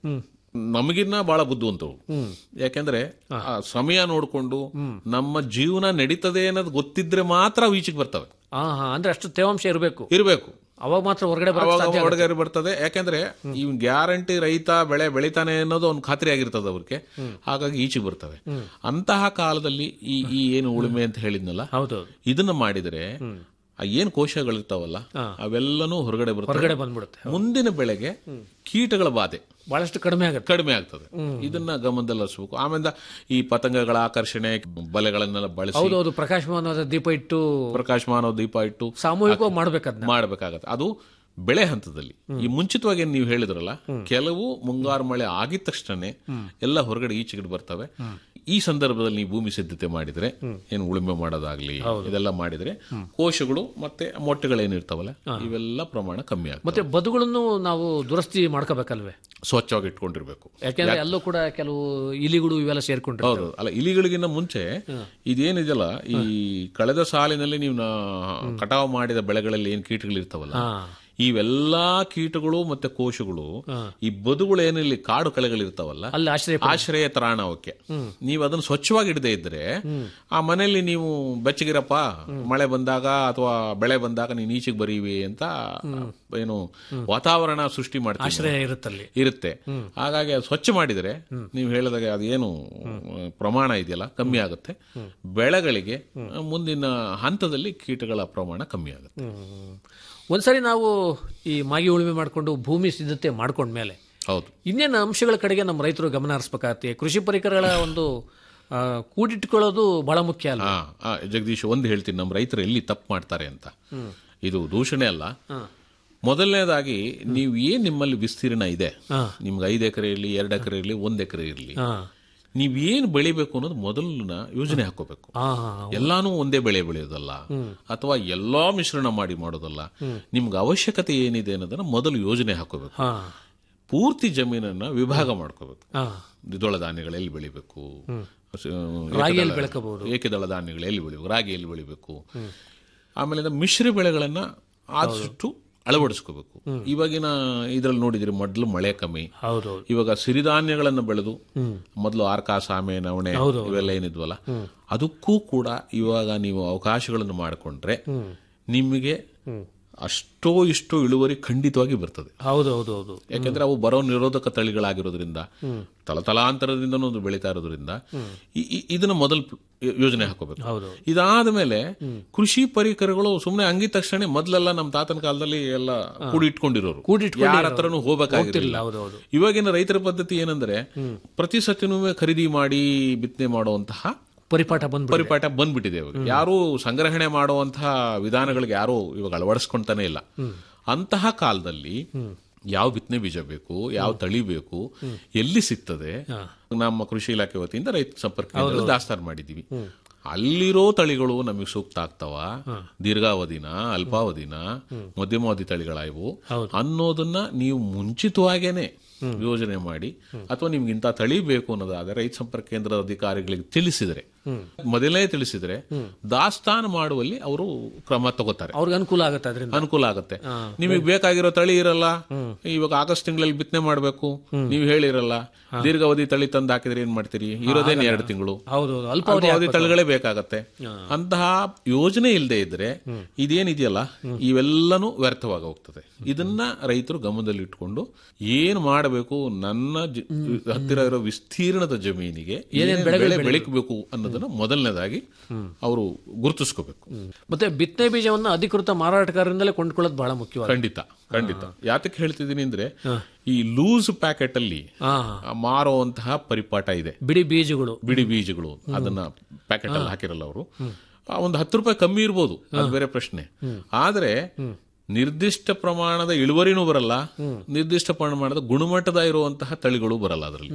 ನಮಗಿನ್ನ ಬಹಳ ಬುದ್ಧಿವಂತವು ಯಾಕೆಂದ್ರೆ ಆ ಸಮಯ ನೋಡಿಕೊಂಡು ನಮ್ಮ ಜೀವನ ನಡೀತದೆ ಅನ್ನೋದು ಗೊತ್ತಿದ್ರೆ ಮಾತ್ರ ಅವು ಈಚೆಗೆ ಬರ್ತವೆ ಹಾ ಹಾ ಅಂದ್ರೆ ಅಷ್ಟು ತೇವಾಂಶ ಇರಬೇಕು ಇರಬೇಕು ಅವಾಗ ಮಾತ್ರ ಹೊರಗಡೆ ಬರಕ್ಕೆ ಅವಾಗ ಸಾಧ್ಯ ಹೊರಗಡೆ ಬರ್ತದೆ ಯಾಕೆಂದ್ರೆ ಈ ಗ್ಯಾರಂಟಿ ರೈತ ಬೆಳೆ ಬೆಳಿತಾನೆ ಅನ್ನೋದು ಒಂದು ಖಾತ್ರಿ ಆಗಿರ್ತದೆ ಅವ್ರಿಗೆ ಹಾಗಾಗಿ ಈಚೆಗೆ ಬರ್ತವೆ ಅಂತಹ ಕಾಲದಲ್ಲಿ ಈ ಈ ಏನು ಉಳುಮೆ ಅಂತ ಹೇಳಿದ್ನಲ್ಲ ಹೌದೌದು ಇದನ್ನ ಮಾಡಿದರೆ ಆ ಏನ್ ಕೋಶಗಳಿರ್ತಾವಲ್ಲ ಅವೆಲ್ಲನೂ ಹೊರಗಡೆ ಬರ್ತವೆ ಹೊರಗಡೆ ಬಂದ್ಬಿಡುತ್ತೆ ಮುಂದಿನ ಬೆಳೆಗೆ ಕೀಟಗಳ ಬಾಧೆ ಬಹಳಷ್ಟು ಕಡಿಮೆ ಆಗುತ್ತೆ ಕಡಿಮೆ ಆಗ್ತದೆ ಇದನ್ನ ಗಮನದಲ್ಲಿ ಹರಿಸಬೇಕು ಆಮೇಲೆ ಈ ಪತಂಗಗಳ ಆಕರ್ಷಣೆ ಬಲೆಗಳನ್ನೆಲ್ಲ ಬಳಸಿ ಹೌದೌದು ಪ್ರಕಾಶಮಾನವಾದ ದೀಪ ಇಟ್ಟು ಪ್ರಕಾಶಮಾನ ದೀಪ ಇಟ್ಟು ಸಾಮೂಹಿಕವಾಗಿ ಮಾಡ್ಬೇಕದ್ನ ಮಾಡಬೇಕಾಗತ್ತೆ ಅದು ಬೆಳೆ ಹಂತದಲ್ಲಿ ಈ ಮುಂಚಿತವಾಗಿ ಏನ್ ನೀವು ಹೇಳಿದ್ರಲ್ಲ ಕೆಲವು ಮುಂಗಾರು ಮಳೆ ಆಗಿದ ತಕ್ಷಣನೇ ಎಲ್ಲ ಹೊರಗಡೆ ಈಚೆಗಡೆ ಬರ್ತವೆ ಈ ಸಂದರ್ಭದಲ್ಲಿ ನೀವು ಭೂಮಿ ಸಿದ್ಧತೆ ಮಾಡಿದ್ರೆ ಏನು ಉಳುಮೆ ಮಾಡೋದಾಗ್ಲಿ ಇದೆಲ್ಲ ಮಾಡಿದ್ರೆ ಕೋಶಗಳು ಮತ್ತೆ ಮೊಟ್ಟೆಗಳೇನಿರ್ತಾವಲ್ಲ ಇವೆಲ್ಲ ಪ್ರಮಾಣ ಕಮ್ಮಿ ಆಗ್ತದೆ ಮತ್ತೆ ಬದುಗಳನ್ನು ನಾವು ದುರಸ್ತಿ ಮಾಡ್ಕೋಬೇಕಲ್ವೇ ಸ್ವಚ್ಛವಾಗಿ ಇಟ್ಕೊಂಡಿರ್ಬೇಕು ಯಾಕೆಂದ್ರೆ ಅಲ್ಲೂ ಕೂಡ ಕೆಲವು ಇಲಿಗಳು ಇವೆಲ್ಲ ಸೇರ್ಕೊಂಡಿರ್ತಾವೆ ಹೌದು ಅಲ್ಲ ಇಲಿಗಳಿಗಿಂತ ಮುಂಚೆ ಇದೇನಿದೆಯಲ್ಲ ಈ ಕಳೆದ ಸಾಲಿನಲ್ಲಿ ನೀವು ನಾ- ಕಟಾವು ಮಾಡಿದ ಬೆಳೆಗಳಲ್ಲಿ ಏನ್ ಕೀಟಗಳಿರ್ತಾವಲ್ಲ ಹಾ ಇವೆಲ್ಲಾ ಕೀಟಗಳು ಮತ್ತೆ ಕೋಶಗಳು ಈ ಬದುಗಳು ಏನಿಲ್ಲಿ ಕಾಡು ಕಳೆಗಳಿರ್ತಾವಲ್ಲ ಅಲ್ಲಿ ಆಶ್ರಯ ಆಶ್ರಯ ತಾಣ ಅವಕ್ಕೆ ನೀವು ಅದನ್ನು ಸ್ವಚ್ಛವಾಗಿ ಇಡದೇ ಇದ್ರೆ ಆ ಮನೆಯಲ್ಲಿ ನೀವು ಬೆಚ್ಚಗಿರಪ್ಪ ಮಳೆ ಬಂದಾಗ ಅಥವಾ ಬೆಳೆ ಬಂದಾಗ ನೀನು ಈಚೆಗೆ ಬರೀವಿ ಅಂತ ಏನು ವಾತಾವರಣ ಸೃಷ್ಟಿ ಮಾಡ್ತೀವಿ ಆಶ್ರಯ ಇರುತ್ತಲ್ಲಿ ಇರುತ್ತೆ ಹಾಗಾಗಿ ಅದು ಸ್ವಚ್ಛ ಮಾಡಿದರೆ ನೀವು ಹೇಳಿದಾಗ ಅದೇನು ಪ್ರಮಾಣ ಇದೆಯಲ್ಲ ಕಮ್ಮಿ ಆಗುತ್ತೆ ಬೆಳೆಗಳಿಗೆ ಮುಂದಿನ ಹಂತದಲ್ಲಿ ಕೀಟಗಳ ಪ್ರಮಾಣ ಕಮ್ಮಿ ಆಗುತ್ತೆ ಒಂದ್ಸರಿ ನಾವು ಈ ಮಾಗಿ ಉಳುಮೆ ಮಾಡಿಕೊಂಡು ಭೂಮಿ ಸಿದ್ಧತೆ ಮಾಡ್ಕೊಂಡ್ಮೇಲೆ ಹೌದು ಇನ್ನೇನು ಅಂಶಗಳ ಕಡೆಗೆ ನಮ್ಮ ರೈತರು ಗಮನ ಹರಿಸ್ಬೇಕಾಗತ್ತೆ ಕೃಷಿ ಪರಿಕರಗಳ ಒಂದು ಆ, ಕೂಡಿಟ್ಕೊಳ್ಳೋದು ಬಹಳ ಮುಖ್ಯ ಅಲ್ಲ ಆ, ಆ, ಜಗದೀಶ್ ಒಂದು ಹೇಳ್ತೀನಿ ನಮ್ಮ ರೈತರು ಎಲ್ಲಿ ತಪ್ಪು ಮಾಡ್ತಾರೆ ಅಂತ ಇದು ದೂಷಣೆ ಅಲ್ಲ ಮೊದಲನೇದಾಗಿ ನೀವು ಏನ್ ನಿಮ್ಮಲ್ಲಿ ವಿಸ್ತೀರ್ಣ ಇದೆ ನಿಮ್ಗೆ ಐದು ಎಕರೆ ಇರಲಿ ಎರಡು ಎಕರೆ ಇರಲಿ ಒಂದ್ ಎಕರೆ ಇರಲಿ ಹಾ ನೀವೇನ್ ಬೆಳಿಬೇಕು ಅನ್ನೋದು ಮೊದಲನ ಯೋಜನೆ ಹಾಕೋಬೇಕು ಹಾ ಹಾ ಎಲ್ಲಾನು ಒಂದೇ ಬೆಳೆ ಬೆಳೆಯೋದಲ್ಲ ಅಥವಾ ಎಲ್ಲಾ ಮಿಶ್ರಣ ಮಾಡಿ ಮಾಡೋದಲ್ಲ ನಿಮ್ಗೆ ಅವಶ್ಯಕತೆ ಏನಿದೆ ಅನ್ನೋದನ್ನ ಮೊದಲು ಯೋಜನೆ ಹಾಕೋಬೇಕು ಹಾ ಪೂರ್ತಿ ಜಮೀನನ್ನ ವಿಭಾಗ ಮಾಡ್ಕೋಬೇಕು ಹಾ ದ್ವಿದಳ ಧಾನ್ಯಗಳು ಎಲ್ಲಿ ಬೆಳಿಬೇಕು ಸ- ರಾಗಿಯಲ್ಲಿ ಏಕದಳ- ಬೆಳ್ಕೋಬಹುದು. ಏಕದಳ ಧಾನ್ಯಗಳು ಎಲ್ಲಿ ಬೆಳಿಬೇಕು ರಾಗಿ ಎಲ್ಲಿ ಬೆಳಿಬೇಕು ಆಮೇಲೆ ಮಿಶ್ರ ಬೆಳೆಗಳನ್ನ ಆದಷ್ಟು ಅಳವಡಿಸ್ಕೋಬೇಕು ಇವಾಗಿನ ಇದ್ರಲ್ಲಿ ನೋಡಿದ್ರಿ ಮೊದಲು ಮಳೆ ಕಮ್ಮಿ ಹೌದೌದು ಇವಾಗ ಸಿರಿಧಾನ್ಯಗಳನ್ನು ಬೆಳೆದು ಮೊದಲು ಆರ್ಕ ಸಾಮೆ ನವಣೆ ಹೌದು. ಇವೆಲ್ಲ ಏನಿದ್ವಲ್ಲ ಅದಕ್ಕೂ ಕೂಡ ಇವಾಗ ನೀವು ಅವಕಾಶಗಳನ್ನು ಮಾಡಿಕೊಂಡ್ರೆ ನಿಮಗೆ ಅಷ್ಟೋ ಇಷ್ಟೋ ಇಳುವರಿ ಖಂಡಿತವಾಗಿ ಬರ್ತದೆ ಹೌದು ಹೌದು ಹೌದು ಯಾಕೆಂದ್ರೆ ಅವು ಬರೋ ನಿರೋಧಕ ತಳಿಗಳಾಗಿರೋದ್ರಿಂದ ತಲತಲಾಂತರದಿಂದ ಒಂದು ಬೆಳೀತಾ ಇರೋದ್ರಿಂದ ಈ- ಈ- ಇದನ್ನ ಮೊದಲು ಯೋಜನೆ ಹಾಕೋಬೇಕು ಹೌದು ಇದಾದ ಮೇಲೆ ಕೃಷಿ ಪರಿಕರಗಳು ಸುಮ್ಮನೆ ಅಂಗಿದ ತಕ್ಷಣ ಮೊದಲೆಲ್ಲ ನಮ್ಮ ತಾತನ ಕಾಲದಲ್ಲಿ ಎಲ್ಲ ಕೂಡಿ ಇಟ್ಕೊಂಡಿರೋರು ಕೂಡಿಟ್ಕೊಂಡಿರೋರು. ಯಾರ ಹತ್ರನೂ ಹೋಗ್ಬೇಕಾಗಿರ್ಲಿಲ್ಲ ಹೌದು ಹೌದು ಇವಾಗಿನ ರೈತರ ಪದ್ಧತಿ ಏನಂದ್ರೆ ಪ್ರತಿ ಸತಿನೂ ಖರೀದಿ ಮಾಡಿ ಬಿತ್ತನೆ ಮಾಡುವಂತಹ ಪರಿಪಾಠ ಬಂದು ಪರಿಪಾಠ ಬಂದ್ಬಿಟ್ಟಿದೆ ಇವಾಗ ಯಾರು ಸಂಗ್ರಹಣೆ ಮಾಡುವಂತಹ ವಿಧಾನಗಳಿಗೆ ಯಾರು ಇವಾಗ ಅಳವಡಿಸ್ಕೊಂತಾನೆ ಇಲ್ಲ ಅಂತಹ ಕಾಲದಲ್ಲಿ ಯಾವ ಬಿತ್ತನೆ ಬೀಜ ಬೇಕು ಯಾವ ತಳಿ ಬೇಕು ಎಲ್ಲಿ ಸಿಗ್ತದೆ ನಮ್ಮ ಕೃಷಿ ಇಲಾಖೆ ವತಿಯಿಂದ ರೈತ ಸಂಪರ್ಕ ಕೇಂದ್ರದಲ್ಲಿ ದಾಸ್ತಾನು ಮಾಡಿದೀವಿ ಅಲ್ಲಿರೋ ತಳಿಗಳು ನಮಗೆ ಸೂಕ್ತ ಆಗ್ತಾವ ದೀರ್ಘಾವಧಿನ ಅಲ್ಪಾವಧಿನ ಮಧ್ಯಮಾವಧಿ ತಳಿಗಳ ಇವು ಅನ್ನೋದನ್ನ ನೀವು ಮುಂಚಿತವಾಗೇನೆ ಯೋಜನೆ ಮಾಡಿ ಅಥವಾ ನಿಮ್ಗೆ ಇಂಥ ತಳಿ ಬೇಕು ಅನ್ನೋದಾದ್ರೆ ರೈತ ಸಂಪರ್ಕ ಕೇಂದ್ರದ ಅಧಿಕಾರಿಗಳಿಗೆ ತಿಳಿಸಿದ್ರೆ ಮೊದಲೇ ತಿಳಿಸಿದ್ರೆ ದಾಸ್ತಾನು ಮಾಡುವಲ್ಲಿ ಅವರು ಕ್ರಮ ತಗೋತಾರೆ ಅವ್ರಿಗೆ ಅನುಕೂಲ ಆಗುತ್ತೆ ಅದರಿಂದ ಅನುಕೂಲ ಆಗುತ್ತೆ ನಿಮಗೆ ಬೇಕಾಗಿರೋ ತಳಿ ಇರಲ್ಲ ಇವಾಗ ಆಗಸ್ಟ್ ತಿಂಗಳಲ್ಲಿ ಬಿತ್ತನೆ ಮಾಡಬೇಕು ನೀವು ಹೇಳಿರಲ್ಲ ದೀರ್ಘಾವಧಿ ತಳಿ ತಂದು ಹಾಕಿದ್ರೆ ಏನ್ ಮಾಡ್ತೀರಿ ಇರೋದೇನೆ ಎರಡು ತಿಂಗಳು ಹೌದು ಹೌದು ಅಲ್ಪಾವಧಿ ಅಲ್ಪಾವಧಿ ತಳಿಗಳೇ ಬೇಕಾಗತ್ತೆ ಅಂತಹ ಯೋಜನೆ ಇಲ್ಲದೆ ಇದ್ರೆ ಇದೇನಿದೆಯಲ್ಲ ಇವೆಲ್ಲನೂ ವ್ಯರ್ಥವಾಗಿ ಹೋಗ್ತದೆ ಇದನ್ನ ರೈತರು ಗಮನದಲ್ಲಿ ಇಟ್ಕೊಂಡು ಏನ್ ಮಾಡಬೇಕು ನನ್ನ ಜ- ಹತ್ತಿರ ಇರೋ ವಿಸ್ತೀರ್ಣದ ಜಮೀನಿಗೆ ಏನೇನ್ ಬೆಳೆ ಬೆಳಿಬೇಕು ಅನ್ನೋದನ್ನ ಮೊದಲನೇದಾಗಿ ಅವರು ಗುರುತಿಸ್ಕೋಬೇಕು ಮತ್ತೆ ಬಿತ್ತನೆ ಬೀಜವನ್ನು ಅಧಿಕೃತ ಮಾರಾಟಗಾರರಿಂದಲೇ ಕೊಂಡ್ಕೊಳ್ಳೋದು ಬಹಳ ಮುಖ್ಯವಾದ ಖಂಡಿತ ಖಂಡಿತ ಯಾತಕ್ಕೆ ಹೇಳ್ತಿದ್ದೀನಿ ಅಂದ್ರೆ ಈ ಲೂಸ್ ಪ್ಯಾಕೆಟ್ ಅಲ್ಲಿ ಹಾ ಆ, ಮಾರುವಂತಹ ಪರಿಪಾಠ ಇದೆ ಬಿಡಿ ಬೀಜಗಳು ಬಿಡಿ ಬೀಜಗಳು ಅದನ್ನ ಪ್ಯಾಕೆಟ್ ಅಲ್ಲಿ ಹಾಕಿರಲ್ಲ ಅವರು ಒಂದು ಹತ್ತು ರೂಪಾಯಿ ಕಮ್ಮಿ ಇರ್ಬೋದು ಅದು ಬೇರೆ ಪ್ರಶ್ನೆ ಆದ್ರೆ ನಿರ್ದಿಷ್ಟ ಪ್ರಮಾಣದ ಇಳುವರಿನೂ ಬರಲ್ಲ ನಿರ್ದಿಷ್ಟ ಪ್ರಮಾಣದ ಗುಣಮಟ್ಟದ ಇರುವಂತಹ ತಳಿಗಳು ಬರಲ್ಲ ಅದರಲ್ಲಿ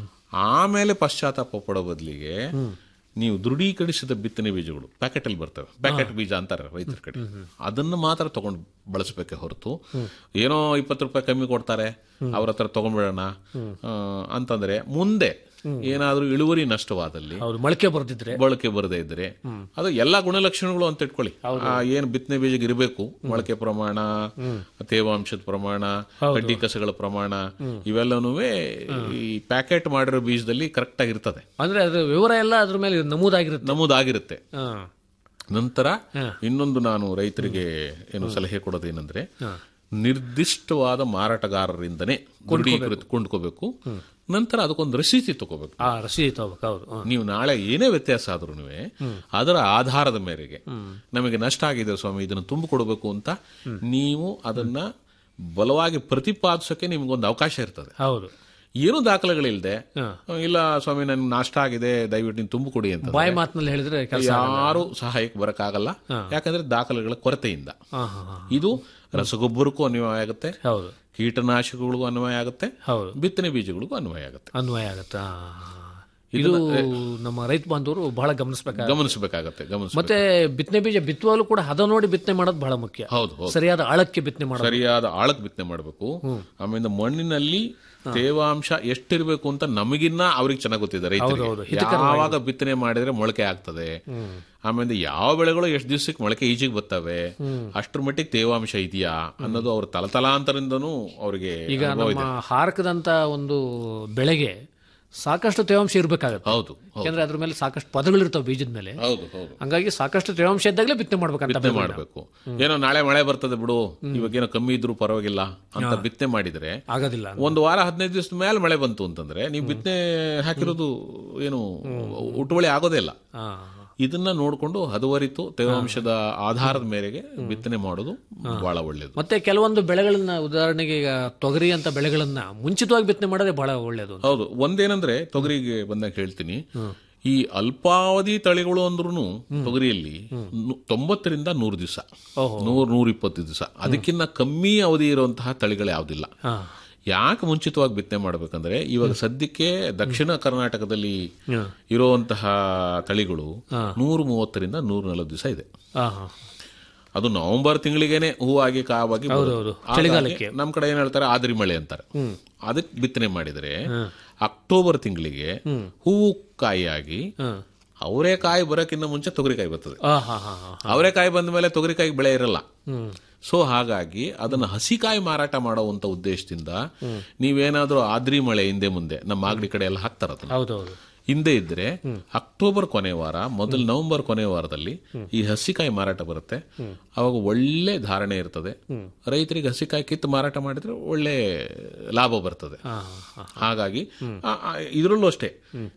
ಆಮೇಲೆ ಪಶ್ಚಾತ್ತಾಪ ಪಡೋ ಬದಲಿಗೆ ನೀವು ದೃಢೀಕರಿಸಿದ ಬಿತ್ತನೆ ಬೀಜಗಳು ಪ್ಯಾಕೆಟ್ ಅಲ್ಲಿ ಬರ್ತವೆ ಪ್ಯಾಕೆಟ್ ಬೀಜ ಅಂತಾರೆ ರೈತರ ಕಡೆ ಅದನ್ನ ಮಾತ್ರ ತಗೊಂಡು ಬಳಸಬೇಕೆ ಹೊರತು ಏನೋ ಇಪ್ಪತ್ತು ರೂಪಾಯಿ ಕಮ್ಮಿ ಕೊಡ್ತಾರೆ ಅವ್ರ ಹತ್ರ ತಗೊಂಡ್ಬಿಡೋಣ ಆ, ಅಂತಂದ್ರೆ ಮುಂದೆ ಏನಾದ್ರೂ ಇಳುವರಿ ನಷ್ಟವಾದಲ್ಲಿ ಹೌದು ಮೊಳಕೆ ಬರ್ದಿದ್ರೆ ಬಳಕೆ ಬರದೇ ಇದ್ರೆ ಅದು ಎಲ್ಲಾ ಗುಣಲಕ್ಷಣಗಳು ಅಂತ ಇಟ್ಕೊಳ್ಳಿ ಆ, ಏನ್ ಬಿತ್ತನೆ ಬೀಜಕ್ಕೆ ಇರಬೇಕು ಮೊಳಕೆ ಪ್ರಮಾಣ ತೇವಾಂಶದ ಪ್ರಮಾಣ ಕಡ್ಡಿ ಕಸಗಳ ಪ್ರಮಾಣ ಇವೆಲ್ಲನೂ ಈ ಪ್ಯಾಕೆಟ್ ಮಾಡಿರೋ ಬೀಜದಲ್ಲಿ ಕರೆಕ್ಟ್ ಆಗಿರ್ತದೆ ಅಂದ್ರೆ ಅದ್ರ ವಿವರ ಎಲ್ಲ ಅದ್ರ ಮೇಲೆ ನಮೂದಾಗಿರುತ್ತೆ ನಮೂದಾಗಿರುತ್ತೆ ಹಾ ನಂತರ ಇನ್ನೊಂದು ನಾನು ರೈತರಿಗೆ ಏನು ಸಲಹೆ ಕೊಡೋದೇನೆಂದ್ರೆ ನಿರ್ದಿಷ್ಟವಾದ ಮಾರಾಟಗಾರರಿಂದನೇ ದೃಢೀಕೃತ ಕೊಂಡ್ಕೋಬೇಕು ನಂತರ ಅದಕ್ಕೊಂದು ರಸೀತಿ ತಗೋಬೇಕು ಆ ರಸೀದಿ ತಗೋಬೇಕು ಹೌದು ಹಾ. ನೀವು ನಾಳೆ ಏನೇ ವ್ಯತ್ಯಾಸ ಆದ್ರೂ ಅದರ ಆಧಾರದ ಮೇರೆಗೆ ನಮಗೆ ನಷ್ಟ ಆಗಿದೆ ಸ್ವಾಮಿ ಇದನ್ನು ತುಂಬಿಕೊಡ್ಬೇಕು ಅಂತ ನೀವು ಅದನ್ನ ಬಲವಾಗಿ ಪ್ರತಿಪಾದಿಸೋಕೆ ನಿಮ್ಗೊಂದು ಅವಕಾಶ ಇರ್ತದೆ ಹೌದು ಏನೂ ದಾಖಲೆಗಳಿಲ್ಲದೆ ಇಲ್ಲ ಸ್ವಾಮಿ ನನ್ಗೆ ನಾಷ್ಟ ಆಗಿದೆ ದಯವಿಟ್ಟು ನೀವು ತುಂಬಿಕೊಡಿ ಅಂತ ಬಾಯಿ ಮಾತಿನಲ್ಲಿ ಹೇಳಿದ್ರೆ ಕೆಲಸ ಯಾರು ಸಹಾಯಕ್ಕೆ ಬರಕ್ಕಾಗಲ್ಲ ಯಾಕಂದ್ರೆ ದಾಖಲೆಗಳ ಕೊರತೆಯಿಂದ ಹಾ ಹಾ ಹಾ ಇದು ರಸಗೊಬ್ಬರಕ್ಕೂ ಅನ್ವಯ ಆಗುತ್ತೆ ಹೌದು ಕೀಟನಾಶಕಗಳಿಗೂ ಅನ್ವಯ ಆಗುತ್ತೆ ಹೌದು ಬಿತ್ತನೆ ಬೀಜಗಳಿಗೂ ಅನ್ವಯ ಆಗುತ್ತೆ ಅನ್ವಯ ಆಗತ್ತಾ ಇದು ನಮ್ಮ ರೈತ ಬಾಂಧವರು ಬಹಳ ಗಮನಿಸಬೇಕಾಗ ಗಮನಿಸಬೇಕಾಗತ್ತೆ ಗಮನಿಸ ಮತ್ತೆ ಬಿತ್ತನೆ ಬೀಜ ಬಿತ್ತುವಾಗಲೂ ಕೂಡ ಹದ ನೋಡಿ ಬಿತ್ತನೆ ಮಾಡೋದು ಬಹಳ ಮುಖ್ಯ ಹೌದು ಹೌದು ಸರಿಯಾದ ಆಳಕ್ಕೆ ಬಿತ್ತನೆ ಮಾಡೋದು ಸರಿಯಾದ ಆಳಕ್ಕೆ ಬಿತ್ತನೆ ಮಾಡಬೇಕು ಆಮೇಲೆ ಮಣ್ಣಿನಲ್ಲಿ ತೇವಾಂಶ ಎಷ್ಟಿರ್ಬೇಕು ಅಂತ ನಮಗಿನ್ನ ಅವ್ರಿಗೆ ಚೆನ್ನಾಗಿ ಗೊತ್ತಿದೆ ಹೌದು, ರೈತರಿಗೆ ಯಾವಾಗ ಬಿತ್ತನೆ ಮಾಡಿದ್ರೆ ಮೊಳಕೆ ಆಗ್ತದೆ ಆಮೇಲೆ ಯಾವ ಬೆಳೆಗಳು ಎಷ್ಟು ದಿವಸಕ್ಕೆ ಮೊಳಕೆ ಈಜಿಗೆ ಬರ್ತವೆ ಅಷ್ಟ್ರ ಮಟ್ಟಿಗೆ ತೇವಾಂಶ ಇದೆಯಾ ಅನ್ನೋದು ಅವ್ರ ತಲತಲಾಂತರಿಂದನೂ ಅವ್ರಿಗೆ ಈಗ ನಮ್ಮ ಹಾರಕದಂತ ಒಂದು ಬೆಳೆಗೆ ಸಾಕಷ್ಟು ತೇವಾಂಶ ಇರಬೇಕಾಗತ್ತೆ ಹೌದು ಯಾಕಂದ್ರೆ ಅದ್ರ ಮೇಲೆ ಸಾಕಷ್ಟು ಪದಗಳಿರ್ತಾವೆ ಬೀಜದ ಮೇಲೆ ಹೌದು ಹೌದು ಹಂಗಾಗಿ ಸಾಕಷ್ಟು ತೇವಾಂಶ ಇದ್ದಾಗಲೇ ಬಿತ್ತನೆ ಮಾಡ್ಬೇಕಂತ ಬಿತ್ತನೆ ಮಾಡಬೇಕು ಏನೋ ನಾಳೆ ಮಳೆ ಬರ್ತದೆ ಬಿಡು ಇವಾಗ ಏನೋ ಕಮ್ಮಿ ಇದ್ರೂ ಪರವಾಗಿಲ್ಲ ಅಂತ ಬಿತ್ತನೆ ಮಾಡಿದ್ರೆ ಆಗೋದಿಲ್ಲ ಒಂದು ವಾರ ಹದಿನೈದು ದಿವಸದ ಮೇಲೆ ಮಳೆ ಬಂತು ಅಂತಂದ್ರೆ ನೀವು ಬಿತ್ತನೆ ಹಾಕಿರೋದು ಏನು ಉಟ್ಟುವಳಿ ಆಗೋದೇ ಇಲ್ಲ ಹಾ ಇದನ್ನ ನೋಡಿಕೊಂಡು ಹದವರಿತು ತೇವಾಂಶದ ಆಧಾರದ ಮೇರೆಗೆ ಬಿತ್ತನೆ ಮಾಡೋದು ಬಹಳ ಒಳ್ಳೇದು ಮತ್ತೆ ಕೆಲವೊಂದು ಬೆಳೆಗಳನ್ನ ಉದಾಹರಣೆಗೆ ಈಗ ತೊಗರಿ ಅಂತ ಬೆಳೆಗಳನ್ನ ಮುಂಚಿತವಾಗಿ ಬಿತ್ತನೆ ಮಾಡೋದೇ ಬಹಳ ಒಳ್ಳೇದು ಹೌದು ಒಂದೇನಂದ್ರೆ ತೊಗರಿಗೆ ಬಂದಾಗ ಹೇಳ್ತೀನಿ ಈ ಅಲ್ಪಾವಧಿ ತಳಿಗಳು ಅಂದ್ರೂ ತೊಗರಿಯಲ್ಲಿ ನು- ತೊಂಬತ್ತರಿಂದ ನೂರು ದಿವಸ ನೂರ್ ನೂರ ಇಪ್ಪತ್ತು ದಿವಸ ಅದಕ್ಕಿಂತ ಕಮ್ಮಿ ಅವಧಿ ಇರುವಂತಹ ತಳಿಗಳು ಯಾವ್ದಿಲ್ಲ ಹಾ ಯಾಕೆ ಮುಂಚಿತವಾಗಿ ಬಿತ್ತನೆ ಮಾಡ್ಬೇಕಂದ್ರೆ ಇವಾಗ ಸದ್ಯಕ್ಕೆ ದಕ್ಷಿಣ ಕರ್ನಾಟಕದಲ್ಲಿ ಇರುವಂತಹ ತಳಿಗಳು ನೂರ ಮೂವತ್ತರಿಂದ ನೂರ ನಲವತ್ತು ದಿವಸ ಇದೆ ಹಾ ಹಾ ಅದು ನವೆಂಬರ್ ತಿಂಗಳಿಗೇನೆ ಹೂವಾಗಿ ಕಾವಾಗಿ ಬರೋದು. ಹೌದು. ಹಾಗಾಗಿ ಚಳಿಗಾಲಕ್ಕೆ. ನಮ್ ಕಡೆ ಏನ್ ಹೇಳ್ತಾರೆ ಆದ್ರಿ ಮಳೆ ಅಂತಾರೆ ಅದಕ್ಕೆ ಬಿತ್ತನೆ ಮಾಡಿದ್ರೆ ಅಕ್ಟೋಬರ್ ತಿಂಗಳಿಗೆ ಹೂವು ಕಾಯಿಯಾಗಿ ಹಾ ಅವರೆಕಾಯಿ ಬರೋಕ್ಕಿಂತ ಮುಂಚೆ ತೊಗರಿಕಾಯಿ ಬರ್ತದೆ ಹಾ ಹಾ ಹಾ ಹಾ ಅವರೆಕಾಯಿ ಬಂದ ಮೇಲೆ ತೊಗರಿಕಾಯಿ ಬೆಳೆ ಇರಲ್ಲ ಹ್ಮ್ ಸೊ ಹಾಗಾಗಿ ಅದನ್ನ ಹಸಿಕಾಯಿ ಮಾರಾಟ ಮಾಡುವಂತ ಉದ್ದೇಶದಿಂದ ನೀವೇನಾದ್ರೂ ಆದ್ರಿ ಮಳೆ ಹಿಂದೆ ಮುಂದೆ ನಮ್ಮ ಮಾಗಡಿ ಕಡೆ ಎಲ್ಲ ಹಾಕ್ತಾರ ಅದನ್ನ ಹೌದೌದು ಹಿಂದೆ ಇದ್ರೆ ಅಕ್ಟೋಬರ್ ಕೊನೆ ವಾರ ಮೊದಲು ನವೆಂಬರ್ ಕೊನೆ ವಾರದಲ್ಲಿ ಈ ಹಸಿಕಾಯಿ ಮಾರಾಟ ಬರುತ್ತೆ ಅವಾಗ ಒಳ್ಳೆ ಧಾರಣೆ ಇರ್ತದೆ ರೈತರಿಗೆ ಹಸಿಕಾಯಿ ಕಿತ್ತು ಮಾರಾಟ ಮಾಡಿದ್ರೆ ಒಳ್ಳೆ ಲಾಭ ಬರ್ತದೆ ಹಾ ಹಾ ಹಾಗಾಗಿ ಆ- ಆ- ಇದ್ರಲ್ಲೂ ಅಷ್ಟೇ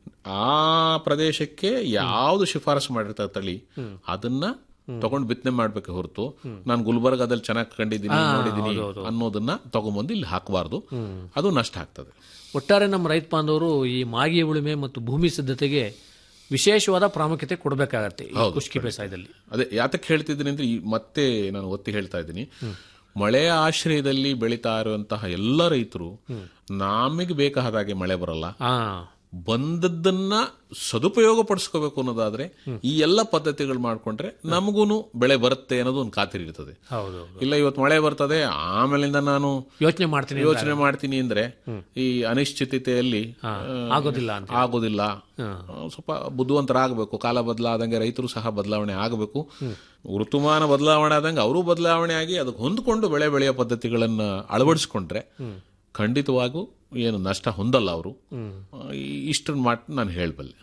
ಆ ಪ್ರದೇಶಕ್ಕೆ ಯಾವ್ದು ಶಿಫಾರಸು ಮಾಡಿರ್ತಾರೆ ತಳಿ ಅದನ್ನ ತಗೊಂಡು ಬಿತ್ತನೆ ಮಾಡ್ಬೇಕು ಹೊರತು ನಾನು ಗುಲ್ಬರ್ಗಾದಲ್ಲಿ ಚೆನ್ನಾಗಿ ಕಂಡಿದ್ದೀನಿ ನೋಡಿದ್ದೀನಿ ಅನ್ನೋದನ್ನ ತಗೊಂಬಂದು ಇಲ್ಲಿ ಹಾಕಬಾರ್ದು ಅದು ನಷ್ಟ ಆಗ್ತದೆ ಒಟ್ಟಾರೆ ನಮ್ಮ ರೈತ ಬಾಂಧವರು ಈ ಮಾಗಿ ಉಳುಮೆ ಮತ್ತು ಭೂಮಿ ಸಿದ್ಧತೆಗೆ ವಿಶೇಷವಾದ ಪ್ರಾಮುಖ್ಯತೆ ಕೊಡಬೇಕಾಗತ್ತೆ ಈ ಕುಷ್ಕಿ ಬೇಸಾಯದಲ್ಲಿ ಅದೇ ಯಾತಕ್ಕೆ ಹೇಳ್ತಿದ್ದೀನಿ ಅಂದ್ರೆ ಈ ಮತ್ತೆ ನಾನು ಒತ್ತಿ ಹೇಳ್ತಾ ಇದ್ದೀನಿ ಮಳೆಯ ಆಶ್ರಯದಲ್ಲಿ ಬೆಳೀತಾ ಇರುವಂತಹ ಎಲ್ಲ ರೈತರು ನಮಗೆ ಬೇಕಾದ ಹಾಗೆ ಮಳೆ ಬರಲ್ಲ ಹಾ ಬಂದದ್ದನ್ನ ಸದುಪಯೋಗ ಪಡಿಸ್ಕೋಬೇಕು ಅನ್ನೋದಾದ್ರೆ ಈ ಎಲ್ಲ ಪದ್ಧತಿಗಳು ಮಾಡ್ಕೊಂಡ್ರೆ ನಮಗೂನು ಬೆಳೆ ಬರುತ್ತೆ ಅನ್ನೋದು ಒಂದು ಖಾತರಿ ಇರ್ತದೆ ಹೌದು ಇಲ್ಲ ಇವತ್ತು ಮಳೆ ಬರ್ತದೆ ಆಮೇಲಿಂದ ನಾನು ಯೋಚನೆ ಮಾಡ್ತೀನಿ ಯೋಚನೆ ಮಾಡ್ತೀನಿ ಅಂದ್ರೆ ಈ ಅನಿಶ್ಚಿತತೆಯಲ್ಲಿ ಆ, ಆಗೋದಿಲ್ಲ ಅಂತ ಆಗೋದಿಲ್ಲ ಆ, ಸ್ವಲ್ಪ ಬುದ್ಧಿವಂತರಾಗಬೇಕು ಕಾಲ ಬದಲಾದಂಗೆ ರೈತರು ಸಹ ಬದಲಾವಣೆ ಆಗಬೇಕು ಋತುಮಾನ ಬದಲಾವಣೆ ಆದಂಗೆ ಅವರು ಬದಲಾವಣೆ ಆಗಿ ಅದಕ್ಕೆ ಹೊಂದ್ಕೊಂಡು ಬೆಳೆ ಬೆಳೆಯೋ ಪದ್ಧತಿಗಳನ್ನ ಅಳವಡಿಸ್ಕೊಂಡ್ರೆ ಖಂಡಿತವಾಗೂ ಏನು ನಷ್ಟ ಹೊಂದಲ್ಲ ಅವರು ಇಷ್ಟನ್ನು ಮಾತು ನಾನು ಹೇಳಬಲ್ಲೆ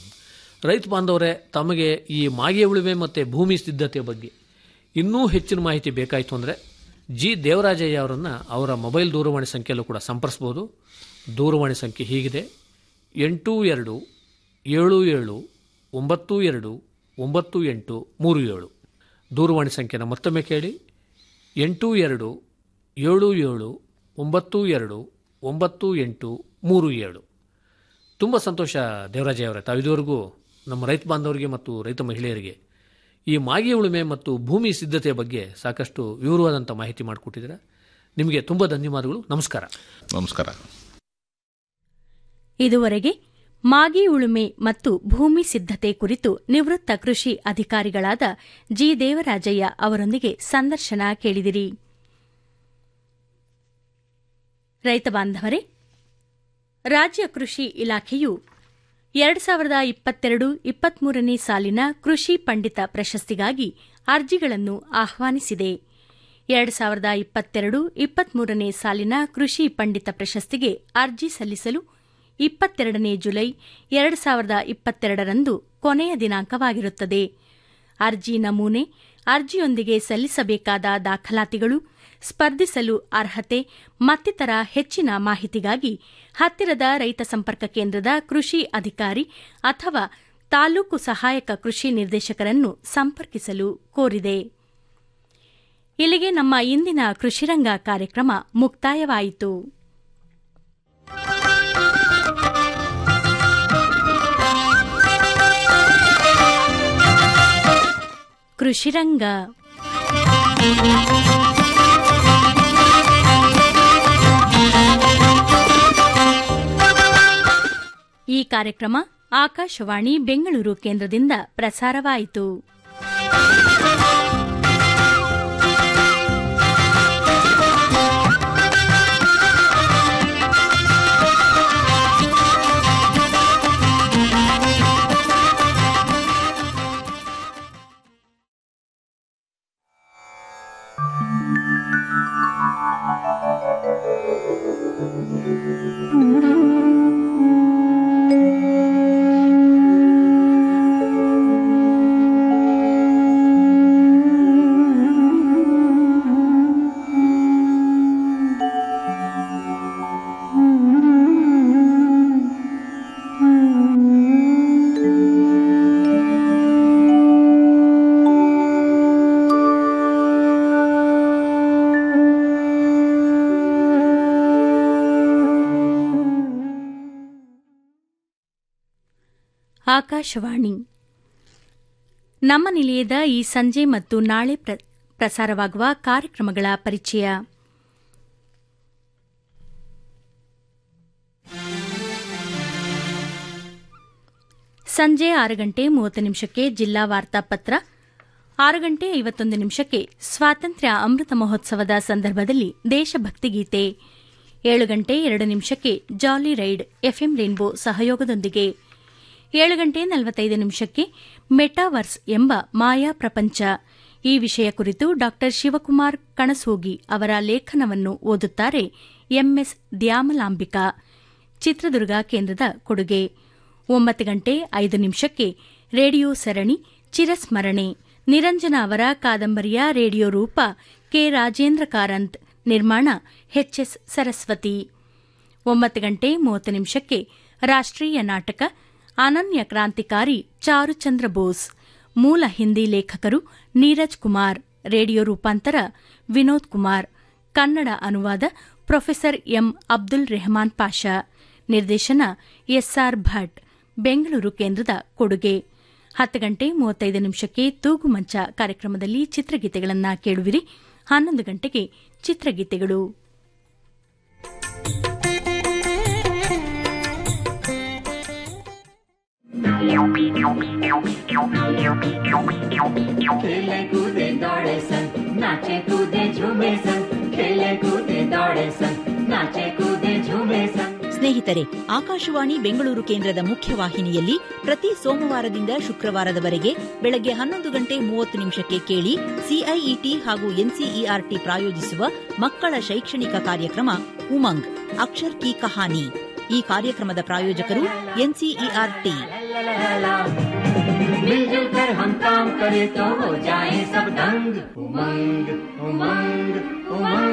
ರೈತ ಬಾಂಧವರೇ ತಮಗೆ ಈ ಮಾಗಿ ಉಳುಮೆ ಮತ್ತು ಭೂಮಿ ಸಿದ್ಧತೆ ಬಗ್ಗೆ ಇನ್ನೂ ಹೆಚ್ಚಿನ ಮಾಹಿತಿ ಬೇಕಾಯಿತು ಅಂದರೆ ಜಿ ದೇವರಾಜಯ್ಯ ಅವರನ್ನು ಅವರ ಮೊಬೈಲ್ ದೂರವಾಣಿ ಸಂಖ್ಯೆಯಲ್ಲೂ ಕೂಡ ಸಂಪರ್ಸ್ಬೋದು ದೂರವಾಣಿ ಸಂಖ್ಯೆ ಹೀಗಿದೆ ಎಂಟು ಎರಡು ಏಳು ಏಳು ಒಂಬತ್ತು ಎರಡು ಒಂಬತ್ತು ಎಂಟು ಮೂರು ಏಳು ದೂರವಾಣಿ ಸಂಖ್ಯೆನ ಮತ್ತೊಮ್ಮೆ ಕೇಳಿ ಎಂಟು ಎರಡು ಏಳು ಏಳು ಒಂಬತ್ತು ಎರಡು ಒಂಬತ್ತು ಎಂಟು ಮೂರು ಏಳು ತುಂಬ ಸಂತೋಷ ದೇವರಾಜಯ್ಯ ಅವರೇ ತಾವು ಇದುವರೆಗೂ ನಮ್ಮ ರೈತ ಬಾಂಧವರಿಗೆ ಮತ್ತು ರೈತ ಮಹಿಳೆಯರಿಗೆ ಈ ಮಾಗಿ ಉಳುಮೆ ಮತ್ತು ಭೂಮಿ ಸಿದ್ಧತೆಯ ಬಗ್ಗೆ ಸಾಕಷ್ಟು ವಿವರವಾದಂಥ ಮಾಹಿತಿ ಮಾಡಿಕೊಟ್ಟಿದ್ದೀರಾ ನಿಮಗೆ ತುಂಬ ಧನ್ಯವಾದಗಳು ನಮಸ್ಕಾರ ನಮಸ್ಕಾರ ಇದುವರೆಗೆ ಮಾಗಿ ಉಳುಮೆ ಮತ್ತು ಭೂಮಿ ಸಿದ್ಧತೆ ಕುರಿತು ನಿವೃತ್ತ ಕೃಷಿ ಅಧಿಕಾರಿಗಳಾದ ಜಿ ದೇವರಾಜಯ್ಯ ಅವರೊಂದಿಗೆ ಸಂದರ್ಶನ ಕೇಳಿದಿರಿ ರೈತ ಬಾಂಧವರೇ ರಾಜ್ಯ ಕೃಷಿ ಇಲಾಖೆಯು ಎರಡು ಸಾವಿರದ ಇಪ್ಪತ್ತೆರಡು ಇಪ್ಪತ್ಮೂರನೇ ಸಾಲಿನ ಕೃಷಿ ಪಂಡಿತ ಪ್ರಶಸ್ತಿಗಾಗಿ ಅರ್ಜಿಗಳನ್ನು ಆಹ್ವಾನಿಸಿದೆ ಎರಡು ಸಾವಿರದ ಇಪ್ಪತ್ತೆರಡು ಇಪ್ಪತ್ಮೂರನೇ ಸಾಲಿನ ಕೃಷಿ ಪಂಡಿತ ಪ್ರಶಸ್ತಿಗೆ ಅರ್ಜಿ ಸಲ್ಲಿಸಲು ಇಪ್ಪತ್ತೆರಡನೇ ಜುಲೈ ಎರಡು ಸಾವಿರದ ಇಪ್ಪತ್ತೆರಡರಂದು ಕೊನೆಯ ದಿನಾಂಕವಾಗಿರುತ್ತದೆ ಅರ್ಜಿ ನಮೂನೆ ಅರ್ಜಿಯೊಂದಿಗೆ ಸಲ್ಲಿಸಬೇಕಾದ ದಾಖಲಾತಿಗಳು ಸ್ಪರ್ಧಿಸಲು ಅರ್ಹತೆ ಮತ್ತಿತರ ಹೆಚ್ಚಿನ ಮಾಹಿತಿಗಾಗಿ ಹತ್ತಿರದ ರೈತ ಸಂಪರ್ಕ ಕೇಂದ್ರದ ಕೃಷಿ ಅಧಿಕಾರಿ ಅಥವಾ ತಾಲೂಕು ಸಹಾಯಕ ಕೃಷಿ ನಿರ್ದೇಶಕರನ್ನು ಸಂಪರ್ಕಿಸಲು ಕೋರಿದೆ ಇಲ್ಲಿಗೆ ನಮ್ಮ ಇಂದಿನ ಕೃಷಿರಂಗ ಕಾರ್ಯಕ್ರಮ ಮುಕ್ತಾಯವಾಯಿತು ಕೃಷಿರಂಗ ಈ ಕಾರ್ಯಕ್ರಮ ಆಕಾಶವಾಣಿ ಬೆಂಗಳೂರು ಕೇಂದ್ರದಿಂದ ಪ್ರಸಾರವಾಯಿತು ಆಕಾಶವಾಣಿ ನಮ್ಮ ನಿಲಯದ ಈ ಸಂಜೆ ಮತ್ತು ನಾಳೆ ಪ್ರ- ಪ್ರಸಾರವಾಗುವ ಕಾರ್ಯಕ್ರಮಗಳ ಪರಿಚಯ ಸಂಜೆ ಆರು ಗಂಟೆ ಮೂವತ್ತು ನಿಮಿಷಕ್ಕೆ ಜಿಲ್ಲಾ ವಾರ್ತಾಪತ್ರ ಆರು ಗಂಟೆ ಐವತ್ತೊಂದು ನಿಮಿಷಕ್ಕೆ ಸ್ವಾತಂತ್ರ್ಯ ಅಮೃತ ಮಹೋತ್ಸವದ ಸಂದರ್ಭದಲ್ಲಿ ದೇಶಭಕ್ತಿ ಗೀತೆ ಏಳು ಗಂಟೆ ಎರಡು ನಿಮಿಷಕ್ಕೆ ಜಾಲಿ ರೈಡ್ ಎಫ್ಎಂ ರೇನ್ಬೋ ಸಹಯೋಗದೊಂದಿಗೆ ಏಳು ಗಂಟೆ ನಲವತ್ತೈದು ನಿಮಿಷಕ್ಕೆ ಮೆಟಾವರ್ಸ್ ಎಂಬ ಮಾಯಾ ಪ್ರಪಂಚ ಈ ವಿಷಯ ಕುರಿತು ಡಾ ಶಿವಕುಮಾರ್ ಕಣಸೋಗಿ ಅವರ ಲೇಖನವನ್ನು ಓದುತ್ತಾರೆ ಎಂಎಸ್ ದ್ಯಾಮಲಾಂಬಿಕಾ ಚಿತ್ರದುರ್ಗ ಕೇಂದ್ರದ ಕೊಡುಗೆ ಒಂಬತ್ತು ಗಂಟೆ ಐದು ನಿಮಿಷಕ್ಕೆ ರೇಡಿಯೋ ಸರಣಿ ಚಿರಸ್ಮರಣೆ ನಿರಂಜನ ಅವರ ಕಾದಂಬರಿಯ ರೇಡಿಯೋ ರೂಪ ಕೆ ರಾಜೇಂದ್ರ ಕಾರಂತ್ ನಿರ್ಮಾಣ ಎಚ್ಎಸ್ ಸರಸ್ವತಿ ಒಂಬತ್ತು ಗಂಟೆ ಮೂವತ್ತು ನಿಮಿಷಕ್ಕೆ ರಾಷ್ಟ್ರೀಯ ನಾಟಕ ಅನನ್ಯ ಕ್ರಾಂತಿಕಾರಿ ಚಾರುಚಂದ್ರ ಬೋಸ್ ಮೂಲ ಹಿಂದಿ ಲೇಖಕರು ನೀರಜ್ ಕುಮಾರ್ ರೇಡಿಯೋ ರೂಪಾಂತರ ವಿನೋದ್ ಕುಮಾರ್ ಕನ್ನಡ ಅನುವಾದ ಪ್ರೊಫೆಸರ್ ಎಂ ಅಬ್ದುಲ್ ರೆಹಮಾನ್ ಪಾಷಾ ನಿರ್ದೇಶನ ಎಸ್ಆರ್ ಭಟ್ ಬೆಂಗಳೂರು ಕೇಂದ್ರದ ಕೊಡುಗೆ ಹತ್ತು ಗಂಟೆ ಮೂವತ್ತೈದು ನಿಮಿಷಕ್ಕೆ ತೂಗು ಮಂಚ ಕಾರ್ಯಕ್ರಮದಲ್ಲಿ ಚಿತ್ರಗೀತೆಗಳನ್ನು ಕೇಳುವಿರಿ ಹನ್ನೊಂದು ಗಂಟೆಗೆ ಚಿತ್ರಗೀತೆಗಳು खेले कूदे दौड़े सन नाचे कूदे झूमे सन खेले कूदे दौड़े सन नाचे कूदे झूमे सन ಸ್ನೇಹಿತರೆ ಆಕಾಶವಾಣಿ ಬೆಂಗಳೂರು ಕೇಂದ್ರದ ಮುಖ್ಯವಾಹಿನಿಯಲ್ಲಿ ಪ್ರತಿ ಸೋಮವಾರದಿಂದ ಶುಕ್ರವಾರದವರೆಗೆ ಬೆಳಗ್ಗೆ ಹನ್ನೊಂದು ಗಂಟೆ ಮೂವತ್ತು ನಿಮಿಷಕ್ಕೆ ಕೇಳಿ ಸಿಐಇಟಿ ಹಾಗೂ ಎನ್ಸಿಇಆರ್ಟಿ ಪ್ರಾಯೋಜಿಸುವ ಮಕ್ಕಳ ಶೈಕ್ಷಣಿಕ ಕಾರ್ಯಕ್ರಮ ಉಮಂಗ್ ಅಕ್ಷರ್ ಕಿ ಕಹಾನಿ ಈ ಕಾರ್ಯಕ್ರಮದ ಪ್ರಾಯೋಜಕರು ಎನ್ಸಿಇಆರ್ಟಿ मिलजुल कर हम काम करें तो हो जाए सब दंग उमंग उमंग उमंग